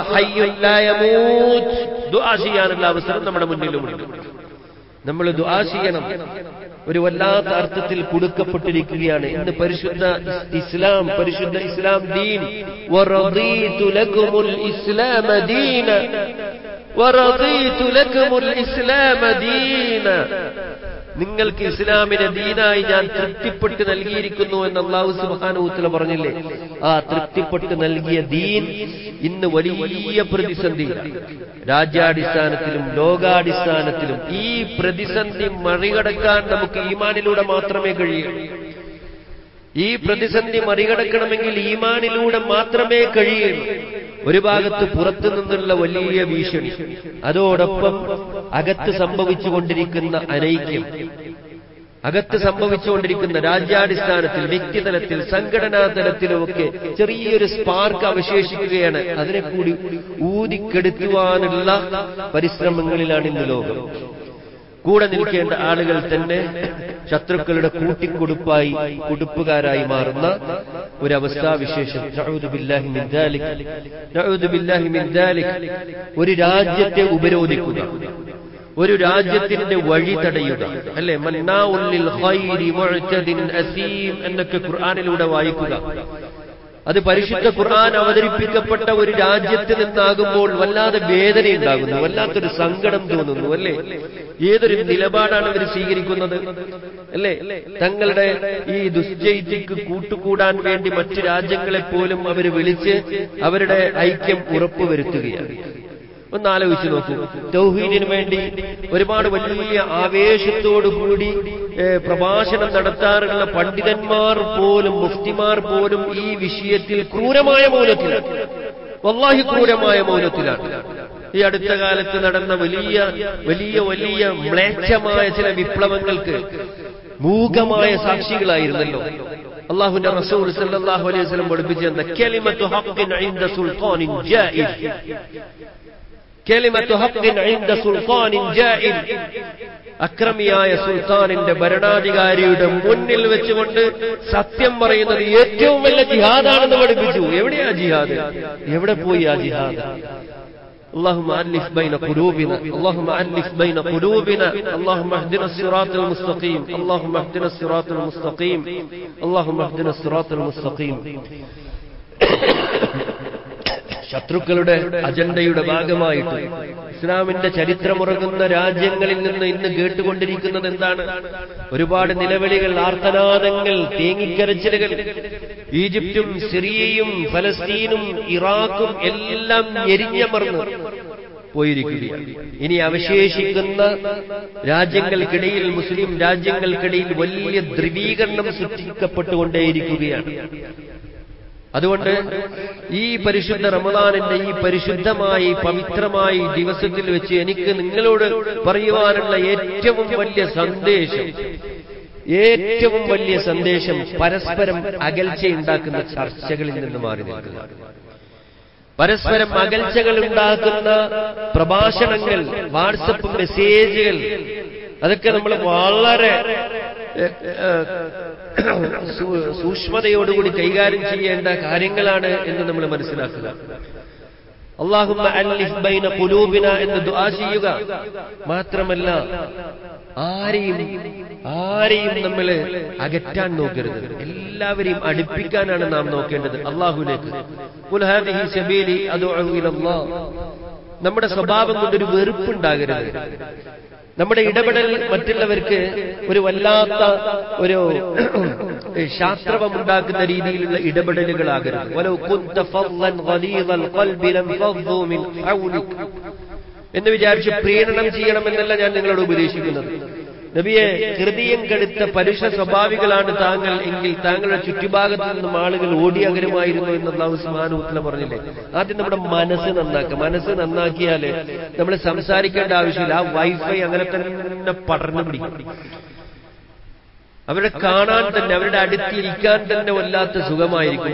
ദുആ ചെയ്യാനുള്ള അവസരം നമ്മുടെ മുന്നിലുമുണ്ട് നമ്മൾ ദുആ ചെയ്യണം ഒരു വല്ലാത്ത അർത്ഥത്തിൽ കൊടുക്കപ്പെട്ടിരിക്കുകയാണ് ഇന്ന് പരിശുദ്ധ ഇസ്ലാം പരിശുദ്ധ ഇസ്ലാം ദീൻ വറദീതു ലക്കുമുൽ ഇസ്ലാമ ദീന വറദീതു ലക്കുമുൽ ഇസ്ലാമ ദീന നിങ്ങൾക്ക് ഇസ്ലാമിനെ ദീനായി ഞാൻ തൃപ്തിപ്പെട്ട് നൽകിയിരിക്കുന്നു എന്ന് അള്ളാഹു സുബാനുത്തല പറഞ്ഞില്ലേ ആ തൃപ്തിപ്പെട്ട് നൽകിയ ദീൻ ഇന്ന് വലിയ പ്രതിസന്ധി രാജ്യാടിസ്ഥാനത്തിലും ലോകാടിസ്ഥാനത്തിലും ഈ പ്രതിസന്ധി മറികടക്കാൻ നമുക്ക് ഈമാനിലൂടെ മാത്രമേ കഴിയൂ ഈ പ്രതിസന്ധി മറികടക്കണമെങ്കിൽ ഈമാനിലൂടെ മാത്രമേ കഴിയുള്ളൂ ഒരു ഭാഗത്ത് പുറത്തു നിന്നുള്ള വലിയ ഭീഷണി അതോടൊപ്പം അകത്ത് സംഭവിച്ചുകൊണ്ടിരിക്കുന്ന അനൈക്യം അകത്ത് സംഭവിച്ചുകൊണ്ടിരിക്കുന്ന രാജ്യാടിസ്ഥാനത്തിൽ വ്യക്തിതലത്തിൽ സംഘടനാ തലത്തിലുമൊക്കെ ചെറിയൊരു സ്പാർക്ക് അവശേഷിക്കുകയാണ് അതിനെ കൂടി ഊതിക്കെടുത്തുവാനുള്ള പരിശ്രമങ്ങളിലാണ് ഇന്ന് ലോകം കൂടെ നിൽക്കേണ്ട ആളുകൾ തന്നെ ശത്രുക്കളുടെ കൂട്ടിക്കൊടുപ്പായി കൊടുപ്പുകാരായി മാറുന്ന ഒരവസ്ഥാവിശേഷം ഒരു രാജ്യത്തെ ഉപരോധിക്കുക ഒരു രാജ്യത്തിന്റെ വഴി തടയുക അല്ലെ മന്നാഉല്ലിൽ ഖൈരി മുഅ്തദിൻ അസീം എന്നൊക്കെ ഖുർആനിലൂടെ വായിക്കുക അത് പരിശുദ്ധ ഖുർആൻ അവതരിപ്പിക്കപ്പെട്ട ഒരു രാജ്യത്ത് നിന്നാകുമ്പോൾ വല്ലാതെ വേദനയുണ്ടാകുന്നു വല്ലാത്തൊരു സങ്കടം തോന്നുന്നു അല്ലേ ഏതൊരു നിലപാടാണ് അവർ സ്വീകരിക്കുന്നത് അല്ലേ തങ്ങളുടെ ഈ ദുശ്ചൈത്യക്ക് കൂട്ടുകൂടാൻ വേണ്ടി മറ്റു രാജ്യങ്ങളെ പോലും അവർ വിളിച്ച് അവരുടെ ഐക്യം ഉറപ്പുവരുത്തുകയാണ് ഒന്ന് ആലോചിച്ച് നോക്കൂ തൗഹീദിന് വേണ്ടി ഒരുപാട് വലിയ ആവേശത്തോടുകൂടി പ്രഭാഷണം നടത്താറുള്ള പണ്ഡിതന്മാർ പോലും മുഫ്തിമാർ പോലും ഈ വിഷയത്തിൽ ക്രൂരമായ മൗനത്തിലാണ് വല്ലാഹി ക്രൂരമായ മൗനത്തിലാണ് ഈ അടുത്ത കാലത്ത് നടന്ന വലിയ വലിയ വലിയ മ്ലേച്ഛമായ ചില വിപ്ലവങ്ങൾക്ക് മൂകമായ സാക്ഷികളായിരുന്നല്ലോ അള്ളാഹുന്റെ റസൂൽ സല്ലല്ലാഹു അലൈഹി വസല്ലം പഠിപ്പിച്ചെന്താ കലിമത്തു ഹഖ്ഖിൻ ഇൻദ സുൽത്താനിൻ ജാഇൽ കലിമത്തു ഹഖ്ഖിൻ ഇൻദ സുൽത്താനിൻ ജാഇൽ അക്രമിയായ സുൽത്താനിന്റെ ഭരണാധികാരിയുടെ മുന്നിൽ വെച്ചുകൊണ്ട് സത്യം പറയുന്നത് ഏറ്റവും വലിയ ജിഹാദാണെന്ന് പഠിപ്പിച്ചു എവിടെയാ ജിഹാദ് എവിടെ പോയി ആ ജിഹാദ് اللهم ألف بين قلوبنا اللهم ألف بين قلوبنا اللهم اهدنا الصراط المستقيم اللهم اهدنا الصراط المستقيم اللهم اهدنا الصراط المستقيم ശത്രുക്കളുടെ അജണ്ടയുടെ ഭാഗമായിട്ട് ഇസ്ലാമിന്റെ ചരിത്രമുറങ്ങുന്ന രാജ്യങ്ങളിൽ നിന്ന് ഇന്ന് കേട്ടുകൊണ്ടിരിക്കുന്നത് എന്താണ് ഒരുപാട് നിലവിളികൾ ആർത്തനാദങ്ങൾ തേങ്ങിക്കരച്ചിലുകൾ ഈജിപ്തും സിറിയയും ഫലസ്തീനും ഇറാഖും എല്ലാം എരിഞ്ഞമർന്ന് പോയിരിക്കുകയാണ് ഇനി അവശേഷിക്കുന്ന രാജ്യങ്ങൾക്കിടയിൽ മുസ്ലിം രാജ്യങ്ങൾക്കിടയിൽ വലിയ ധ്രുവീകരണം സൃഷ്ടിക്കപ്പെട്ടുകൊണ്ടേയിരിക്കുകയാണ് അതുകൊണ്ട് ഈ പരിശുദ്ധ റമദാനിന്റെ ഈ പരിശുദ്ധമായി പവിത്രമായി ദിവസത്തിൽ വെച്ച് എനിക്ക് നിങ്ങളോട് പറയുവാനുള്ള ഏറ്റവും വലിയ സന്ദേശം ഏറ്റവും വലിയ സന്ദേശം പരസ്പരം അകൽച്ചയുണ്ടാക്കുന്ന ചർച്ചകളിൽ നിന്ന് മാറി നിൽക്കുക പരസ്പരം അകൽച്ചകൾ ഉണ്ടാക്കുന്ന പ്രഭാഷണങ്ങൾ വാട്സപ്പ് മെസ്സേജുകൾ അതൊക്കെ നമ്മൾ വളരെ സൂക്ഷ്മതയോടുകൂടി കൈകാര്യം ചെയ്യേണ്ട കാര്യങ്ങളാണ് എന്ന് നമ്മൾ മനസ്സിലാക്കുക അള്ളാഹുമ്മ അല്ലിഫ് ബൈന കുലൂബിന എന്ന് ദുആ ചെയ്യുക മാത്രമല്ല ആരെയും ആരെയും നമ്മൾ അകറ്റാൻ നോക്കരുത് എല്ലാവരെയും അടുപ്പിക്കാനാണ് നാം നോക്കേണ്ടത് അള്ളാഹുലേക്ക് നമ്മുടെ സ്വഭാവം കൊണ്ടൊരു വെറുപ്പുണ്ടാകരുത് നമ്മുടെ ഇടപെടൽ മറ്റുള്ളവർക്ക് ഒരു വല്ലാത്ത ഒരു ശാസ്ത്രവമുണ്ടാക്കുന്ന രീതിയിലുള്ള ഇടപെടലുകളാകരുത് എന്ന് വിചാരിച്ച് പ്രീണനം ചെയ്യണമെന്നല്ല ഞാൻ നിങ്ങളോട് ഉപദേശിക്കുന്നത് നബിയെ ഹൃദയം കെടുത്ത പരുഷ സ്വഭാവികളാണ് താങ്കൾ എങ്കിൽ താങ്കളുടെ ചുറ്റുഭാഗത്തു നിന്നും ആളുകൾ ഓടി അകരുമായിരുന്നു എന്ന് അള്ളാഹു സുഹാനുത്തല പറഞ്ഞില്ലേ ആദ്യം നമ്മുടെ മനസ്സ് നന്നാക്കുക മനസ്സ് നന്നാക്കിയാല് നമ്മൾ സംസാരിക്കേണ്ട ആവശ്യമില്ല ആ വൈഫൈ അങ്ങനെ തന്നെ പടർന്നു പിടിക്കും അവരെ കാണാൻ തന്നെ അവരുടെ അടുത്തിരിക്കാൻ തന്നെ വല്ലാത്ത സുഖമായിരിക്കും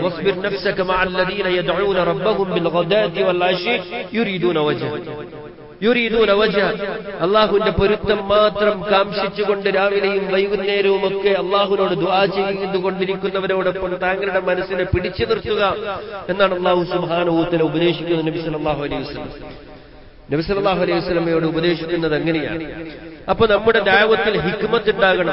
അള്ളാഹുവിന്റെ പൊരുത്തം മാത്രം കാംക്ഷിച്ചുകൊണ്ട് രാവിലെയും വൈകുന്നേരവും ഒക്കെ അള്ളാഹുവിനോട് ദ്വാ ചെയ്തുകൊണ്ടിരിക്കുന്നവരോടൊപ്പം താങ്കളുടെ മനസ്സിനെ പിടിച്ചു നിർത്തുക എന്നാണ് അള്ളാഹു സുബാനുഭൂത്തിനെ ഉപദേശിക്കുന്നത് നബി സല്ലാഹു അലൈഹി വസ്ലം നബി സല്ലാഹു അലൈഹി വസ്ലമയോട് ഉപദേശിക്കുന്നത് എങ്ങനെയാണ് അപ്പൊ നമ്മുടെ ദാവത്തിൽ ഹിക്മത്ത് ഉണ്ടാകണം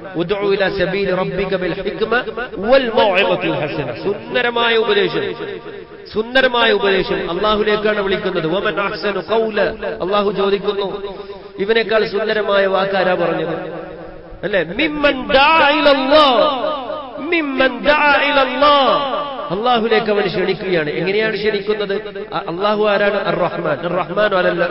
സുന്ദരമായ ഉപദേശം സുന്ദരമായ ഉപദേശം അള്ളാഹുലേക്കാണ് വിളിക്കുന്നത് ഓമൻ അഹ്സനു ഖൗല അള്ളാഹു ചോദിക്കുന്നു ഇവനേക്കാൾ സുന്ദരമായ വാക്കാരാ പറഞ്ഞത് അല്ലെ മിമ്മൻ മിമ്മൻ അള്ളാഹുലേക്ക് അവൻ ക്ഷണിക്കുകയാണ് എങ്ങനെയാണ് ക്ഷണിക്കുന്നത് അള്ളാഹു ആരാണ് അർ റഹ്മാൻ അർ റഹ്മാൻ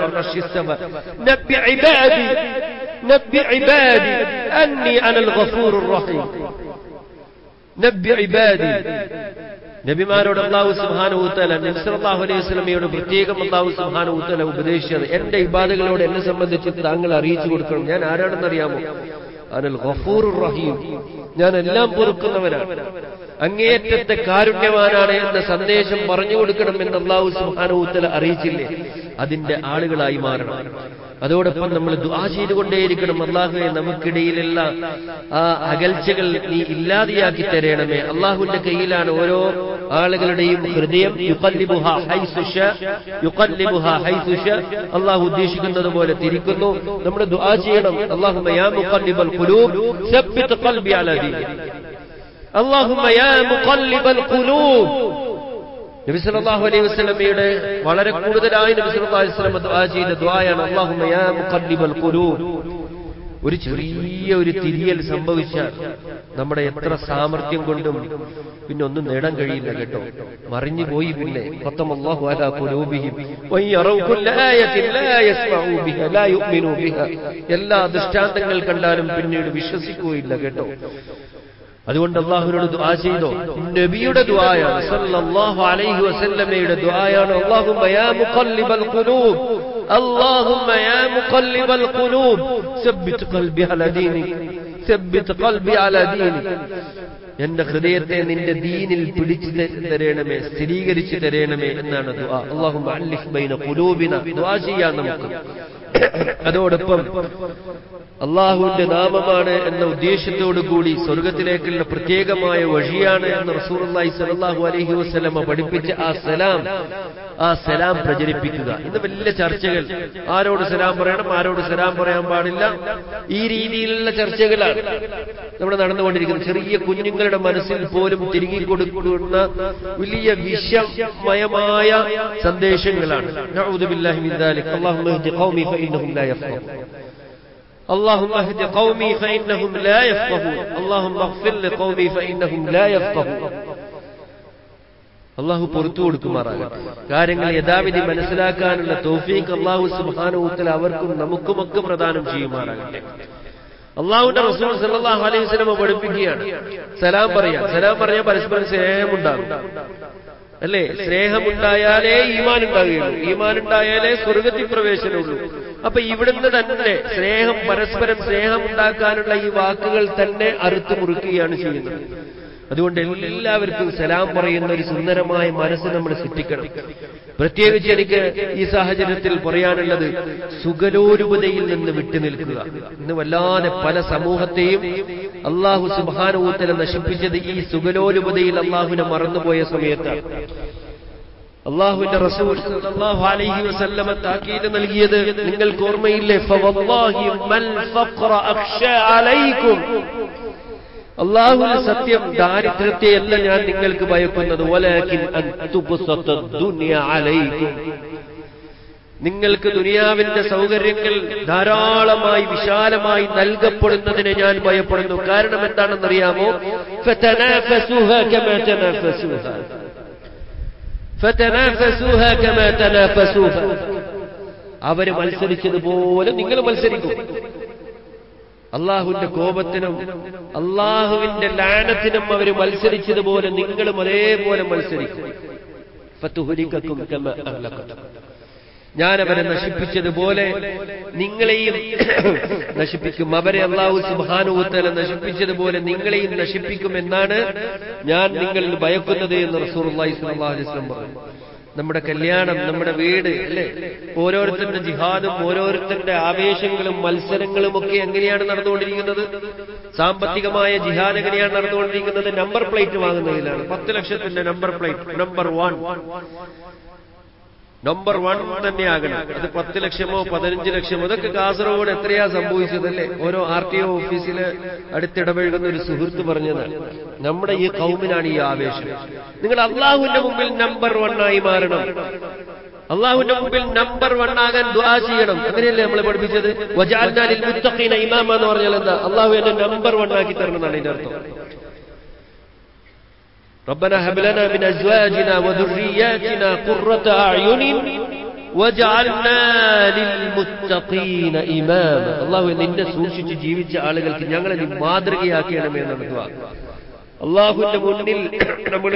نبئ عبادي أني أنا الغفور الرحيم نبئ عبادي നബിമാരോട് അള്ളാഹു സുഹാനുത്തല നബ്സലാഹു അലൈഹി സ്വലമയോട് പ്രത്യേകം അള്ളാഹു സുഹാനുത്തല ഉപദേശിച്ചത് എന്റെ ഇബാദകളോട് എന്നെ സംബന്ധിച്ച് താങ്കൾ അറിയിച്ചു കൊടുക്കണം ഞാൻ ആരാണെന്ന് അറിയാമോ അനൽ ഗഫൂർ റഹീം ഞാൻ എല്ലാം പൊറുക്കുന്നവനാണ് അങ്ങേയറ്റത്തെ കാരുണ്യവാനാണ് എന്ന സന്ദേശം പറഞ്ഞു കൊടുക്കണം എന്ന് അള്ളാഹു സുഹാനുത്തല അറിയിച്ചില്ലേ അതിന്റെ ആളുകളായി മാറണം അതോടൊപ്പം നമ്മൾ ദുആ ചെയ്തുകൊണ്ടേയിരിക്കണം അള്ളാഹുവെ നമുക്കിടയിലുള്ള ആ അകൽച്ചകൾ നീ ഇല്ലാതെയാക്കി തരണമേ അള്ളാഹുവിന്റെ കയ്യിലാണ് ഓരോ ആളുകളുടെയും ഹൃദയം അള്ളാഹു ഉദ്ദേശിക്കുന്നത് പോലെ തിരിക്കുന്നു നമ്മൾ ദുആ ചെയ്യണം അള്ളാഹു നബി സല്ലല്ലാഹു അലൈഹി വസല്ലമയുടെ വളരെ കൂടുതലായി നബി സല്ലല്ലാഹു അലൈഹി വസല്ലം ദുആ ചെയ്ത ദുആയാണ് അല്ലാഹുമ്മ യാ മുഖല്ലിബൽ ഖുലൂബ് ഒരു ചെറിയ ഒരു തിരിയൽ സംഭവിച്ചാൽ നമ്മുടെ എത്ര സാമർഥ്യം കൊണ്ടും പിന്നെ ഒന്നും നേടാൻ കഴിയില്ല കേട്ടോ മറിഞ്ഞു പോയി പിന്നെ ഖത്തമല്ലാഹു അലാ ഖുലൂബിഹിം വയറൗ കുല്ല ആയത്തിൻ ലാ യസ്മഉ ബിഹ ലാ യുഅ്മിനു ബിഹ എല്ലാ ദൃഷ്ടാന്തങ്ങൾ കണ്ടാലും പിന്നീട് വിശ്വസിക്കുകയില്ല കേട്ടോ അതുകൊണ്ട് അള്ളാഹുവിനോട് ദുആ ചെയ്തോ നബിയുടെ ദുആയാണ് സല്ലല്ലാഹു അലൈഹി വസല്ലമയുടെ ദുആയാണ് അല്ലാഹുമ്മ യാ മുഖല്ലിബൽ ഖുലൂബ് اللهم يا مقلب القلوب ثبت قلبي على دينك ثبت قلبي على دينك എന്റെ ഹൃദയത്തെ നിന്റെ ദീനിൽ പിടിച്ചു തരണമേ സ്ഥിരീകരിച്ചു തരണമേ എന്നാണ് ദുആ അല്ലാഹുമ്മ അല്ലിഫ് ബൈന ഖുലൂബിന ദുആ ചെയ്യാൻ നമുക്ക് അതോടൊപ്പം അള്ളാഹുവിന്റെ നാമമാണ് എന്ന ഉദ്ദേശത്തോടു കൂടി സ്വർഗത്തിലേക്കുള്ള പ്രത്യേകമായ വഴിയാണ് എന്ന് റസൂർലായി സലാഹു അലഹി വസ്ലമ പഠിപ്പിച്ച ആ സലാം ആ സലാം പ്രചരിപ്പിക്കുക ഇന്ന് വലിയ ചർച്ചകൾ ആരോട് സലാം പറയണം ആരോട് സലാം പറയാൻ പാടില്ല ഈ രീതിയിലുള്ള ചർച്ചകളാണ് നമ്മുടെ നടന്നുകൊണ്ടിരിക്കുന്നത് ചെറിയ കുഞ്ഞുങ്ങളുടെ മനസ്സിൽ പോലും തിരികെ കൊടുക്കുന്ന വലിയ വിഷമയമായ സന്ദേശങ്ങളാണ് നഊദു ബില്ലാഹി മിൻ ദാലിക് അല്ലാഹുമ്മ ഇഹ്ദി ഖൗമി ഫഇന്നഹും ലാ യഫ്ഖഹൂൻ اللهم اهد قومي فإنهم لا يفقهون اللهم اغفر لقومي فإنهم لا يفقهون അള്ളാഹു പുറത്തു കൊടുക്കുമാറാകട്ടെ കാര്യങ്ങൾ യഥാവിധി മനസ്സിലാക്കാനുള്ള തോഫീക്ക് അള്ളാഹു സുബാനുത്തൽ അവർക്കും നമുക്കുമൊക്കെ പ്രദാനം ചെയ്യുമാറാകട്ടെ അള്ളാഹുന്റെ റസൂൽ സല്ലാഹു അലൈഹി സ്വലമ പഠിപ്പിക്കുകയാണ് സലാം പറയാം സലാം പറഞ്ഞാൽ പരസ്പരം സ്നേഹമുണ്ടാകും അല്ലേ സ്നേഹമുണ്ടായാലേ ഈമാൻ ഉണ്ടാകുകയുള്ളൂ ഈമാൻ ഉണ്ടായാലേ സ്വർഗത്തിൽ പ്രവേശനമുള്ളൂ അപ്പൊ ഇവിടുന്ന് തന്നെ സ്നേഹം പരസ്പരം സ്നേഹം ഉണ്ടാക്കാനുള്ള ഈ വാക്കുകൾ തന്നെ അറുത്തു മുറുക്കുകയാണ് ചെയ്യുന്നത് അതുകൊണ്ട് എല്ലാവർക്കും സലാം പറയുന്ന ഒരു സുന്ദരമായ മനസ്സ് നമ്മൾ സൃഷ്ടിക്കണം പ്രത്യേകിച്ച് എനിക്ക് ഈ സാഹചര്യത്തിൽ പറയാനുള്ളത് സുഗലോരുപതയിൽ നിന്ന് വിട്ടുനിൽക്കുക ഇന്ന് വല്ലാതെ പല സമൂഹത്തെയും അള്ളാഹു സുബാനുത്തല നശിപ്പിച്ചത് ഈ സുഗലോരുപതയിൽ അള്ളാഹുവിനെ മറന്നുപോയ സമയത്താണ് അള്ളാഹുവിന്റെ റസൂൽ സല്ലല്ലാഹു അലൈഹി വസല്ലമ താക്കീത് നൽകിയത് നിങ്ങൾക്ക് ഓർമ്മയില്ലേ ഫവല്ലാഹി മൽ ഫഖ്റ അഖ്ശാ അലൈക്കും അള്ളാഹുവിന് സത്യം ദാരിദ്ര്യത്തെയല്ല ഞാൻ നിങ്ങൾക്ക് ഭയക്കുന്നത് വലാകിൻ അൻ തുബ്സത ദുനിയ അലൈക്കും നിങ്ങൾക്ക് ദുനിയാവിന്റെ സൗകര്യങ്ങൾ ധാരാളമായി വിശാലമായി നൽകപ്പെടുന്നതിനെ ഞാൻ ഭയപ്പെടുന്നു കാരണം എന്താണെന്നറിയാമോ ഫതനാഫസുഹ കമാ തനാഫസുഹ ഫതനാഫസുഹ കമാ തനാഫസുഹ അവര് മത്സരിച്ചതുപോലെ നിങ്ങൾ മത്സരിക്കും അള്ളാഹുവിന്റെ കോപത്തിനും അള്ളാഹുവിന്റെ ലാനത്തിനും അവർ മത്സരിച്ചതുപോലെ നിങ്ങളും അതേപോലെ മത്സരിക്കും ഫത്തുഹുലിക്കും ഞാൻ അവരെ നശിപ്പിച്ചതുപോലെ നിങ്ങളെയും നശിപ്പിക്കും അവരെ അള്ളാഹു സുബാനുത്തല നശിപ്പിച്ചതുപോലെ നിങ്ങളെയും നശിപ്പിക്കും എന്നാണ് ഞാൻ നിങ്ങൾ ഭയക്കുന്നത് എന്ന് റസൂർ അള്ളാഹി സ്വലാഹു അലൈഹി വസല്ലം പറഞ്ഞു നമ്മുടെ കല്യാണം നമ്മുടെ വീട് അല്ലെ ഓരോരുത്തരുടെ ജിഹാദും ഓരോരുത്തരുടെ ആവേശങ്ങളും മത്സരങ്ങളും ഒക്കെ എങ്ങനെയാണ് നടന്നുകൊണ്ടിരിക്കുന്നത് സാമ്പത്തികമായ ജിഹാദ് എങ്ങനെയാണ് നടന്നുകൊണ്ടിരിക്കുന്നത് നമ്പർ പ്ലേറ്റ് വാങ്ങുന്നതിലാണ് പത്ത് ലക്ഷത്തിന്റെ number plate number one number one തന്നെയാകണം അത് പത്ത് ലക്ഷമോ പതിനഞ്ച് ലക്ഷമോ അതൊക്കെ കാസർഗോഡ് എത്രയാ സംഭവിച്ചതല്ലേ ഓരോ ആർ ടി ഒ ഓഫീസില് അടുത്തിടപഴകുന്ന ഒരു സുഹൃത്ത് പറഞ്ഞതാണ് നമ്മുടെ ഈ കൗമിനാണ് ഈ ആവേശം നിങ്ങൾ അള്ളാഹുവിന്റെ മുമ്പിൽ നമ്പർ വൺ ആയി മാറണം അള്ളാഹുവിന്റെ മുമ്പിൽ നമ്പർ വൺ ആകാൻ ദ്വാ ചെയ്യണം അങ്ങനെയല്ലേ നമ്മളെ പഠിപ്പിച്ചത് വജാലിൽ മുത്തഖീന ഇമാമ എന്ന് പറഞ്ഞാൽ എന്താ അള്ളാഹു എന്നെ നമ്പർ വൺ ആക്കി തരണം എന്നാണ് ഇതിന്റെ അർത്ഥം ربنا هب لنا من أزواجنا وذرياتنا قرة أعين وجعلنا للمتقين إماما الله നിന്നെ സൂക്ഷിച്ച് ജീവിച്ച ആളുകൾക്ക് ഞങ്ങളെ നീ മാതൃകയാക്കണമേ എന്നാണ് ദുആ അള്ളാഹുവിന്റെ മുന്നിൽ നമ്മൾ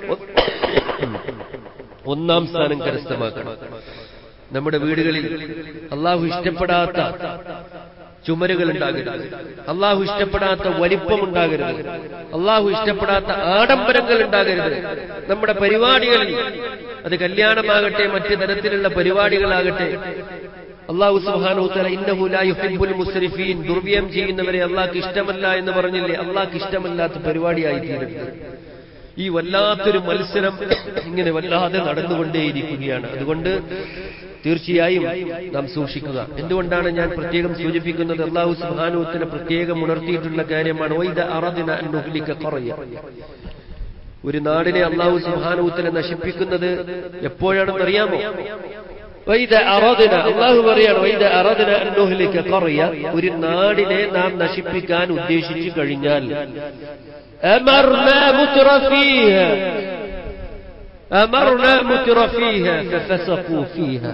ഒന്നാം സ്ഥാനം കരസ്ഥമാക്കണം നമ്മുടെ വീടുകളിൽ അള്ളാഹു ഇഷ്ടപ്പെടാത്ത ചുമരുകൾ ഉണ്ടാകരുത് അള്ളാഹു ഇഷ്ടപ്പെടാത്ത വലിപ്പമുണ്ടാകരുത് അള്ളാഹു ഇഷ്ടപ്പെടാത്ത ആഡംബരങ്ങൾ ഉണ്ടാകരുത് നമ്മുടെ പരിപാടികളിൽ അത് കല്യാണമാകട്ടെ മറ്റു തരത്തിലുള്ള പരിപാടികളാകട്ടെ അള്ളാഹു സുഹാനോത്തല ഇന്നഹുലായുഹിബുൽ മുസ്രിഫീൻ ദുർവ്യം ചെയ്യുന്നവരെ അള്ളാഹ്ക്ക് ഇഷ്ടമല്ല എന്ന് പറഞ്ഞില്ലേ അള്ളാഹ്ക്ക് ഇഷ്ടമല്ലാത്ത പരിപാടിയായി തീരരുത് ഈ വല്ലാത്തൊരു മത്സരം ഇങ്ങനെ വല്ലാതെ നടന്നുകൊണ്ടേയിരിക്കുകയാണ് അതുകൊണ്ട് തീർച്ചയായും നാം സൂക്ഷിക്കുക എന്തുകൊണ്ടാണ് ഞാൻ പ്രത്യേകം സൂചിപ്പിക്കുന്നത് അള്ളാഹു സുഹാനുത്തിന് പ്രത്യേകം ഉണർത്തിയിട്ടുള്ള കാര്യമാണ് വൈദ അറദിന അന്നുഹ്ലിക്ക കുറയ ഒരു നാടിനെ അള്ളാഹു സുഹാനുത്തിനെ നശിപ്പിക്കുന്നത് എപ്പോഴാണെന്ന് അറിയാമോ വൈദ അറദിന അള്ളാഹു പറയാണ് വൈദ അറദിന അന്നുഹ്ലിക്ക കുറയ ഒരു നാടിനെ നാം നശിപ്പിക്കാൻ ഉദ്ദേശിച്ചു കഴിഞ്ഞാൽ أمرنا مترفيها أمرنا مترفيها ففسقوا فيها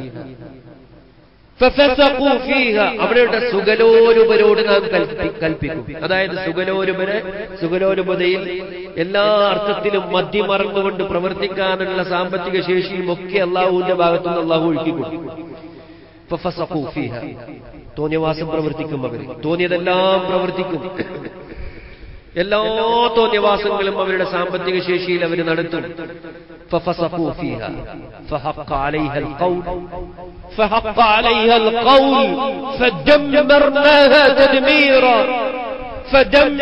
ففسقوا فيها അവരുടെ സുഗലോരുപരോട് നാം കൽപ്പിക്കും അതായത് സുഗലോരുപരെ സുഗലോരുപതയിൽ എല്ലാ അർത്ഥത്തിലും മദ്യമറന്നുകൊണ്ട് പ്രവർത്തിക്കാനുള്ള സാമ്പത്തിക ശേഷിയും ഒക്കെ അള്ളാഹുവിന്റെ ഭാഗത്തുനിന്ന് അള്ളാഹു ഒഴുക്കി കൊടുക്കും തോന്നിയവാസം പ്രവർത്തിക്കും അവർ തോന്നിയതെല്ലാം പ്രവർത്തിക്കും എല്ലാ തോന്നിയവാസങ്ങളും അവരുടെ സാമ്പത്തിക ശേഷിയിൽ അവർ നടത്തും ففسقوا فيها فحق عليها القول فحق عليها القول فدمرناها تدميرا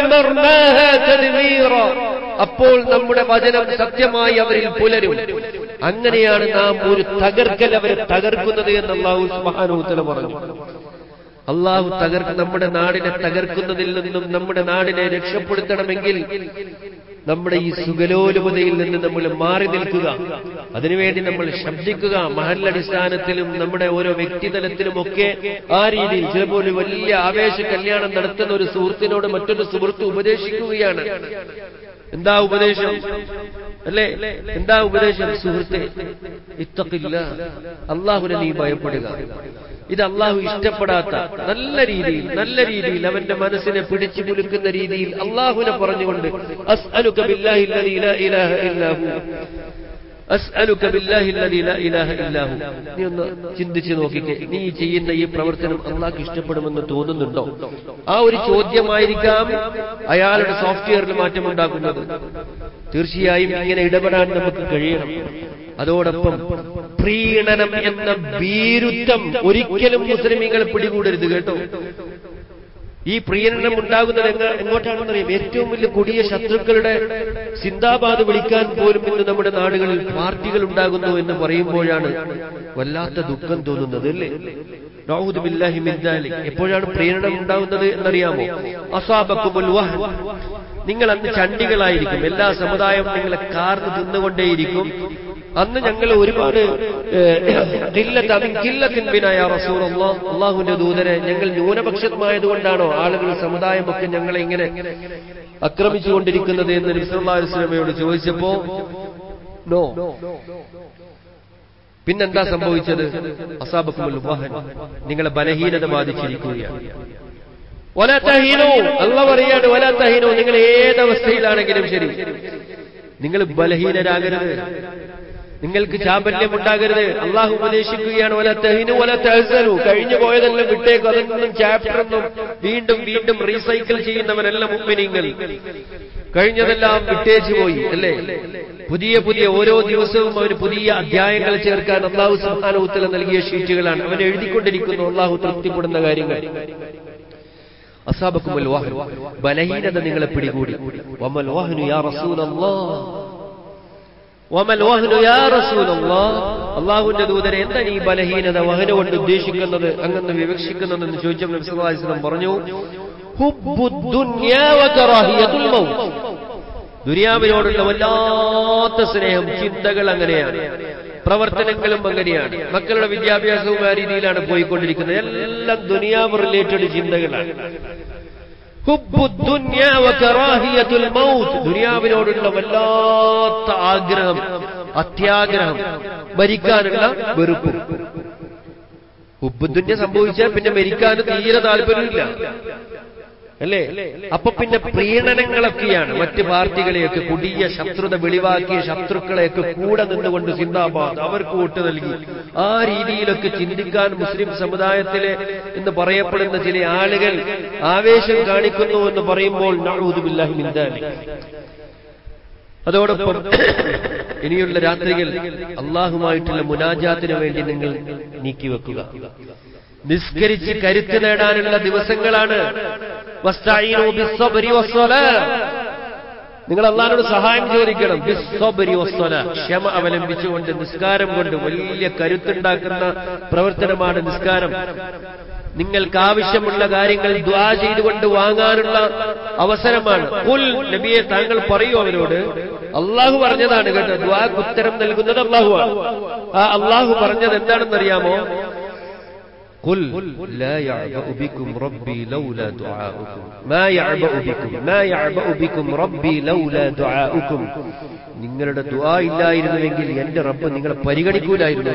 فدمرناها تدميرا അപ്പോൾ നമ്മുടെ വചനം സത്യമായി അവരിൽ പുലരും അങ്ങനെയാണ് നാം ഒരു തകർക്കൽ അവരെ തകർക്കുന്നത് എന്ന് അള്ളാഹു സുബാനോത്തല പറഞ്ഞു അള്ളാഹു തകർക്ക് നമ്മുടെ നാടിനെ തകർക്കുന്നതിൽ നിന്നും നമ്മുടെ നാടിനെ രക്ഷപ്പെടുത്തണമെങ്കിൽ നമ്മുടെ ഈ സുഗലോലുപതയിൽ നിന്ന് നമ്മൾ മാറി നിൽക്കുക അതിനുവേണ്ടി നമ്മൾ ശബ്ദിക്കുക മഹല്ലടിസ്ഥാനത്തിലും നമ്മുടെ ഓരോ വ്യക്തിതലത്തിലുമൊക്കെ ആ രീതിയിൽ ചിലപ്പോൾ ഒരു വലിയ ആവേശ കല്യാണം നടത്തുന്ന ഒരു സുഹൃത്തിനോട് മറ്റൊരു സുഹൃത്ത് ഉപദേശിക്കുകയാണ് എന്താ ഉപദേശം അല്ലേ എന്താ ഉപദേശം സുഹൃത്തെ ഇത്തക്കില്ല അള്ളാഹുനെ നീ ഭയപ്പെടുക ഇത് അള്ളാഹു ഇഷ്ടപ്പെടാത്ത നല്ല രീതിയിൽ നല്ല രീതിയിൽ അവന്റെ മനസ്സിനെ പിടിച്ചു കുലുക്കുന്ന രീതിയിൽ അള്ളാഹുനെ പറഞ്ഞുകൊണ്ട് അസ്അലുക ബില്ലാഹി അല്ലദീ ലാ ഇലാഹ ഇല്ലാഹു അസ്അലുക ബില്ലാഹി അല്ലദീ ലാ ഇലാഹ ഇല്ലാഹു നീ ഒന്ന് ചിന്തിച്ചു നോക്കിക്കേ നീ ചെയ്യുന്ന ഈ പ്രവർത്തനം അള്ളാഹ്ക്ക് ഇഷ്ടപ്പെടുമെന്ന് തോന്നുന്നുണ്ടോ ആ ഒരു ചോദ്യമായിരിക്കാം അയാളുടെ സോഫ്റ്റ്വെയറിൽ മാറ്റമുണ്ടാക്കുന്നത് തീർച്ചയായും ഇങ്ങനെ ഇടപെടാൻ നമുക്ക് കഴിയണം അതോടൊപ്പം പ്രീണനം എന്ന ഭീരുത്വം ഒരിക്കലും മുസ്ലിമീങ്ങളെ പിടികൂടരുത് കേട്ടോ ഈ പ്രീണനം ഉണ്ടാകുന്നത് എങ്ങ എങ്ങോട്ടാണെന്നറിയാം ഏറ്റവും വലിയ കൊടിയ ശത്രുക്കളുടെ സിന്ദാബാദ് വിളിക്കാൻ പോലും ഇന്ന് നമ്മുടെ നാടുകളിൽ പാർട്ടികൾ ഉണ്ടാകുന്നു എന്ന് പറയുമ്പോഴാണ് വല്ലാത്ത ദുഃഖം തോന്നുന്നത് അല്ലേ നൗദു ബില്ലാഹി മിൻ ദാലിക്. എപ്പോഴാണ് പ്രീണനം ഉണ്ടാകുന്നത് എന്നറിയാമോ അസാബക്കുമുൽ വഹൻ നിങ്ങൾ അന്ന് ചണ്ടികളായിരിക്കും എല്ലാ സമുദായവും നിങ്ങളെ കാർന്ന് തിന്നുകൊണ്ടേയിരിക്കും അന്ന് ഞങ്ങൾ ഒരുപാട് അള്ളാഹുവിന്റെ ദൂതരെ ഞങ്ങൾ ന്യൂനപക്ഷമായതുകൊണ്ടാണോ ആളുകൾ സമുദായമൊക്കെ ഞങ്ങളെ ഇങ്ങനെ ആക്രമിച്ചുകൊണ്ടിരിക്കുന്നത് എന്ന് നബിസ്വല്ലാസ്ലമയോട് ചോദിച്ചപ്പോ നോ പിന്നെന്താ സംഭവിച്ചത് അസാബക്കുമുൽ വഹൻ നിങ്ങളെ ബലഹീനത ബാധിച്ചിരിക്കുകയാണ് ഒലത്തഹീനോ അല്ല പറയാണ് ഒലത്തഹീനോ നിങ്ങൾ ഏതവസ്ഥയിലാണെങ്കിലും ശരി നിങ്ങൾ ബലഹീനരാകരുത് നിങ്ങൾക്ക് ചാമ്പല്യം ഉണ്ടാകരുത് അള്ളാഹു ഉപദേശിക്കുകയാണ് ഒല തെഹിനു ഒല തെഹസനു കഴിഞ്ഞു പോയതെല്ലാം വിട്ടേക്കും അതൊന്നും ചാപ്റ്ററൊന്നും വീണ്ടും വീണ്ടും റീസൈക്കിൾ ചെയ്യുന്നവരല്ല മുമ്പിനിങ്ങൾ കഴിഞ്ഞതെല്ലാം വിട്ടേച്ചു പോയി അല്ലേ പുതിയ പുതിയ ഓരോ ദിവസവും അവന് പുതിയ അധ്യായങ്ങൾ ചേർക്കാൻ അള്ളാഹു സുഹാനൂത്തല നൽകിയ ഷീറ്റുകളാണ് അവൻ എഴുതിക്കൊണ്ടിരിക്കുന്നു അള്ളാഹു തൃപ്തിപ്പെടുന്ന കാര്യങ്ങൾ അസാബക്കുമൽ വാഹൻ ബലഹീനത നിങ്ങളെ പിടികൂടി വമൽ വാഹനു യാ റസൂലല്ലാഹ് വമൽ വഹ്നു യാ റസൂലല്ലാഹ് അള്ളാഹുവിന്റെ ദൂതരെ എന്താണ് ഈ ബലഹീനത വഹന കൊണ്ട് ഉദ്ദേശിക്കുന്നത് അങ്ങനെ വിവക്ഷിക്കുന്നതെന്ന് ചോദിച്ചപ്പോൾ നബി സല്ലല്ലാഹു അലൈഹി വസല്ലം പറഞ്ഞു ഹുബ്ബുദ് ദുനിയാ വകറാഹിയത്തുൽ മൗത്ത് ദുനിയാവിനോടുള്ള വല്ലാത്ത സ്നേഹം ചിന്തകൾ അങ്ങനെയാണ് പ്രവർത്തനങ്ങളും അങ്ങനെയാണ് മക്കളുടെ വിദ്യാഭ്യാസവും ആ രീതിയിലാണ് പോയിക്കൊണ്ടിരിക്കുന്നത് എല്ലാം ദുനിയാവ് റിലേറ്റഡ് ചിന്തകളാണ് ദുനിയാവിനോടുള്ള വല്ലാത്ത ആഗ്രഹം അത്യാഗ്രഹം മരിക്കാനുള്ള വെറുപ്പ് ഹുബുദ്ദുന്യ സംഭവിച്ചാൽ പിന്നെ മരിക്കാൻ തീരെ താല്പര്യമില്ല അല്ലേ അപ്പൊ പിന്നെ പ്രീണനങ്ങളൊക്കെയാണ് മറ്റ് പാർട്ടികളെയൊക്കെ കൊടിയ ശത്രുത വെളിവാക്കിയ ശത്രുക്കളെയൊക്കെ കൂടെ നിന്നുകൊണ്ട് സിന്ദാബാദ് അവർക്ക് വോട്ട് നൽകി ആ രീതിയിലൊക്കെ ചിന്തിക്കാൻ മുസ്ലിം സമുദായത്തിലെ എന്ന് പറയപ്പെടുന്ന ചില ആളുകൾ ആവേശം കാണിക്കുന്നു എന്ന് പറയുമ്പോൾ നഊദുബില്ലാഹി മിൻ ദാലിക്. അതോടൊപ്പം ഇനിയുള്ള രാത്രികൾ അള്ളാഹുമായിട്ടുള്ള മുനാജാത്തിന് വേണ്ടി നിങ്ങൾ നീക്കിവെക്കുക നിസ്കരിച്ച് കരുത്ത് നേടാനുള്ള ദിവസങ്ങളാണ് വസ്തഈനു ബിസ്സബ്രി വസ്സലാ. നിങ്ങൾ അള്ളാഹിനോട് സഹായം ചോദിക്കണം ബിസ്സബ്രി വസ്സലാ. ക്ഷമ അവലംബിച്ചുകൊണ്ട് നിസ്കാരം കൊണ്ട് വലിയ കരുത്തുണ്ടാക്കുന്ന പ്രവർത്തനമാണ് നിസ്കാരം നിങ്ങൾക്ക് ആവശ്യമുള്ള കാര്യങ്ങൾ ദ്വാ ചെയ്തുകൊണ്ട് വാങ്ങാനുള്ള അവസരമാണ് കുൽ നബിയെ താങ്കൾ പറയൂ അവരോട് അള്ളാഹു പറഞ്ഞതാണ് കേട്ടോ ദ്വാക്ക് ഉത്തരം നൽകുന്നത് അള്ളാഹുവാണ് ആ അള്ളാഹു പറഞ്ഞത് എന്താണെന്നറിയാമോ قل لا يعبأ بكم ربي لولا دعاؤكم ما يعبأ بكم ما يعبأ بكم ربي لولا دعاؤكم നിങ്ങളുടെ ദുആ ഇല്ലായിരുന്നുവെങ്കിൽ എന്റെ റബ്ബ് നിങ്ങളെ പരിഗണിക്കൂലായിരുന്നു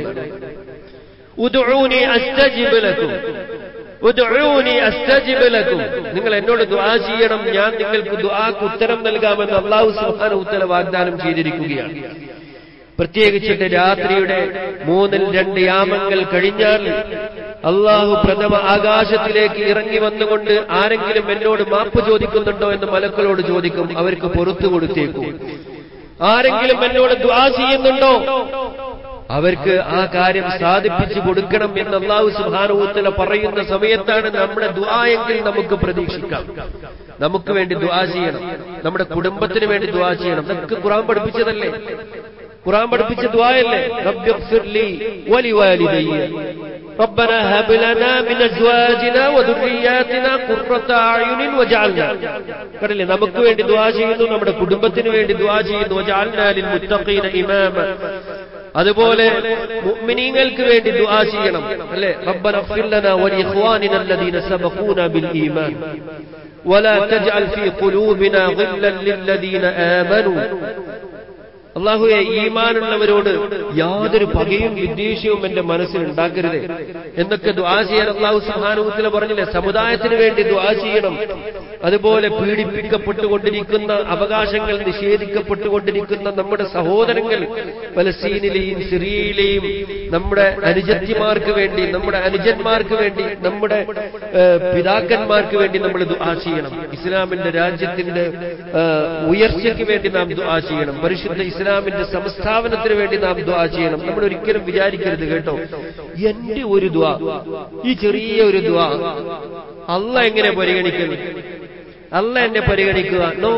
ഉദ്ഉനി അസ്തജിബ് ലക്കും ഉദ്ഉനി അസ്തജിബ് ലക്കും നിങ്ങൾ എന്നോട് ദുആ ചെയ്യണം ഞാൻ നിങ്ങൾക്ക് ദുആക്ക് ഉത്തരം നൽകാമെന്ന് അള്ളാഹു സുബ്ഹാനഹു വതആല വാഗ്ദാനം ചെയ്തിരിക്കുകയാണ് പ്രത്യേകിച്ചിട്ട് രാത്രിയുടെ മൂന്നിൽ രണ്ട് യാമങ്ങൾ കഴിഞ്ഞാൽ അള്ളാഹു പ്രഥമ ആകാശത്തിലേക്ക് ഇറങ്ങി വന്നുകൊണ്ട് ആരെങ്കിലും എന്നോട് മാപ്പ് ചോദിക്കുന്നുണ്ടോ എന്ന് മലക്കളോട് ചോദിക്കും അവർക്ക് പൊറത്തു കൊടുത്തേക്കും ആരെങ്കിലും എന്നോട് ദ്വാ ചെയ്യുന്നുണ്ടോ അവർക്ക് ആ കാര്യം സാധിപ്പിച്ചു കൊടുക്കണം എന്ന് അള്ളാഹു സുഹാനുഭൂത്തല പറയുന്ന സമയത്താണ് നമ്മുടെ ദ്വായെങ്കിൽ നമുക്ക് പ്രതീക്ഷിക്കാം നമുക്ക് വേണ്ടി ദ്വാ ചെയ്യണം നമ്മുടെ കുടുംബത്തിന് വേണ്ടി ദ്വാ ചെയ്യണം ഇതൊക്കെ ഖുറാൻ പഠിപ്പിച്ചതല്ലേ ഖുർആൻ പഠിപ്പിച്ച ദുആയല്ലേ റബ്ബിഗ്ഫിർലി വലിവാലിദയ്യ ربنا هب لنا من ازواجنا وذرياتنا قرة اعين واجعلنا കണ്ടില്ലേ നമുക്ക് വേണ്ടി ദുആ ചെയ്യുന്നു നമ്മുടെ കുടുംബത്തിന് വേണ്ടി ദുആ ചെയ്യുന്നു വജഅൽനാ ലിൽ മുത്തഖീന ഇമാമ അതുപോലെ മുഅ്മിനീങ്ങൾക്ക് വേണ്ടി ദുആ ചെയ്യണം അല്ലേ റബ്ബന اغفر لنا ولإخواننا الذين سبقونا بالإيمان ولا تجعل في قلوبنا غلا للذين آمنوا അള്ളാഹുയെ ഈമാനുള്ളവരോട് യാതൊരു പകയും വിദ്വേഷവും എന്റെ മനസ്സിൽ ഉണ്ടാക്കരുത് എന്നൊക്കെ ദുആ ചെയ്യാൻ അള്ളാഹു സുഹാനുഭവത്തിൽ പറഞ്ഞില്ലേ സമുദായത്തിന് വേണ്ടി ദുആ ചെയ്യണം അതുപോലെ പീഡിപ്പിക്കപ്പെട്ടുകൊണ്ടിരിക്കുന്ന അവകാശങ്ങൾ നിഷേധിക്കപ്പെട്ടുകൊണ്ടിരിക്കുന്ന നമ്മുടെ സഹോദരങ്ങൾ പലസ്തീനിലെയും സിറിയയിലെയും നമ്മുടെ അനുജത്തിമാർക്ക് വേണ്ടി നമ്മുടെ അനുജന്മാർക്ക് വേണ്ടി നമ്മുടെ ഏഹ്, പിതാക്കന്മാർക്ക് വേണ്ടി നമ്മൾ ദുആ ചെയ്യണം ഇസ്ലാമിന്റെ രാജ്യത്തിന്റെ ഏഹ്, ഉയർച്ചയ്ക്ക് വേണ്ടി നാം ദുആ ചെയ്യണം പരിശുദ്ധ ഇസ്ലാമിന്റെ സംസ്ഥാപനത്തിന് വേണ്ടി നാം ദുആ ചെയ്യണം നമ്മൾ ഒരിക്കലും വിചാരിക്കരുത് കേട്ടോ എന്റെ ഒരു ദുആ ഈ ചെറിയ ഒരു ദുആ അല്ല എങ്ങനെ പരിഗണിക്കുന്നു അല്ല എന്നെ പരിഗണിക്കുക നോ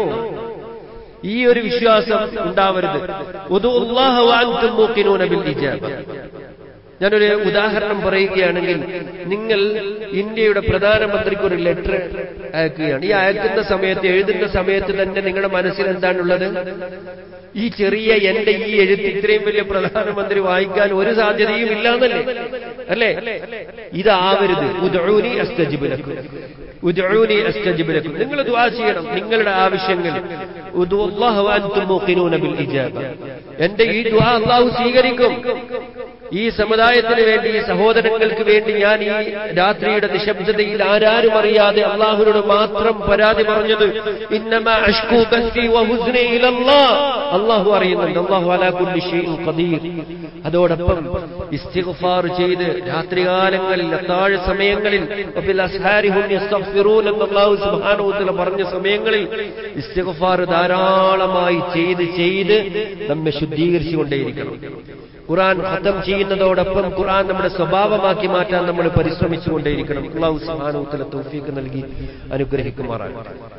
ഈ ഒരു വിശ്വാസം ഉണ്ടാവരുത് ഉദുല്ലാഹ വഅൻതും മൂഖിനൂന ബിൽ ഇജാബ ഞാനൊരു ഉദാഹരണം പറയുകയാണെങ്കിൽ നിങ്ങൾ ഇന്ത്യയുടെ പ്രധാനമന്ത്രിക്ക് ഒരു ലെറ്റർ അയക്കുകയാണ് ഈ അയക്കുന്ന സമയത്ത് എഴുതുന്ന സമയത്ത് തന്നെ നിങ്ങളുടെ മനസ്സിൽ എന്താണുള്ളത് ഈ ചെറിയ എന്റെ ഈ എഴുത്ത് ഇത്രയും വലിയ പ്രധാനമന്ത്രി വായിക്കാൻ ഒരു സാധ്യതയും ഇല്ലാന്നല്ലേ അല്ലേ ഇതാവരുത് ഉദ്ഊനി അസ്തജിബുലക്കും ഉദ്ഊനി അസ്തജിബുലക്കും നിങ്ങൾ ദുആ ചെയ്യണം നിങ്ങളുടെ ആവശ്യങ്ങൾ ഉദുല്ലാഹ വഅൻതും മൂഖിനൂന ബിൽ ഇജാബ എന്റെ ഈ ദുആ അല്ലാഹു സ്വീകരിക്കും ഈ സമുദായത്തിന് വേണ്ടി ഈ സഹോദരങ്ങൾക്ക് വേണ്ടി ഞാൻ ഈ രാത്രിയുടെ നിശബ്ദതയിൽ ആരാരും അറിയാതെ അള്ളാഹുവിനോട് മാത്രം പരാതി പറഞ്ഞത് ഇന്നമാ അഷ്കൂ കസ്ബി വഹുസ്നി ഇലല്ലാഹ് അള്ളാഹു അറിയുന്നുണ്ട് അള്ളാഹു അലാ കുല്ലി ഷൈഇൻ ഖദീർ അതോടൊപ്പം ഇസ്തിഗ്ഫാർ ചെയ്ത് രാത്രികാലങ്ങളിൽ അത്താഴ സമയങ്ങളിൽ വഫിൽ അസ്ഹാരി ഹും യസ്തഗ്ഫിറൂൻ എന്ന് അല്ലാഹു സുബ്ഹാനഹു വതആല പറഞ്ഞ സമയങ്ങളിൽ ഇസ്തിഗ്ഫാർ ധാരാളമായി ചെയ്ത് ചെയ്ത് നമ്മെ ശുദ്ധീകരിച്ചുകൊണ്ടേയിരിക്കണം ഖുർആൻ ഖത്തം ചെയ്യുന്നതോടൊപ്പം ഖുർആൻ നമ്മുടെ സ്വഭാവമാക്കി മാറ്റാൻ നമ്മൾ പരിശ്രമിച്ചുകൊണ്ടേയിരിക്കണം അള്ളാഹു സുബ്ഹാനഹു വതആല തൗഫീഖ് നൽകി അനുഗ്രഹിക്കുമാറാകട്ടെ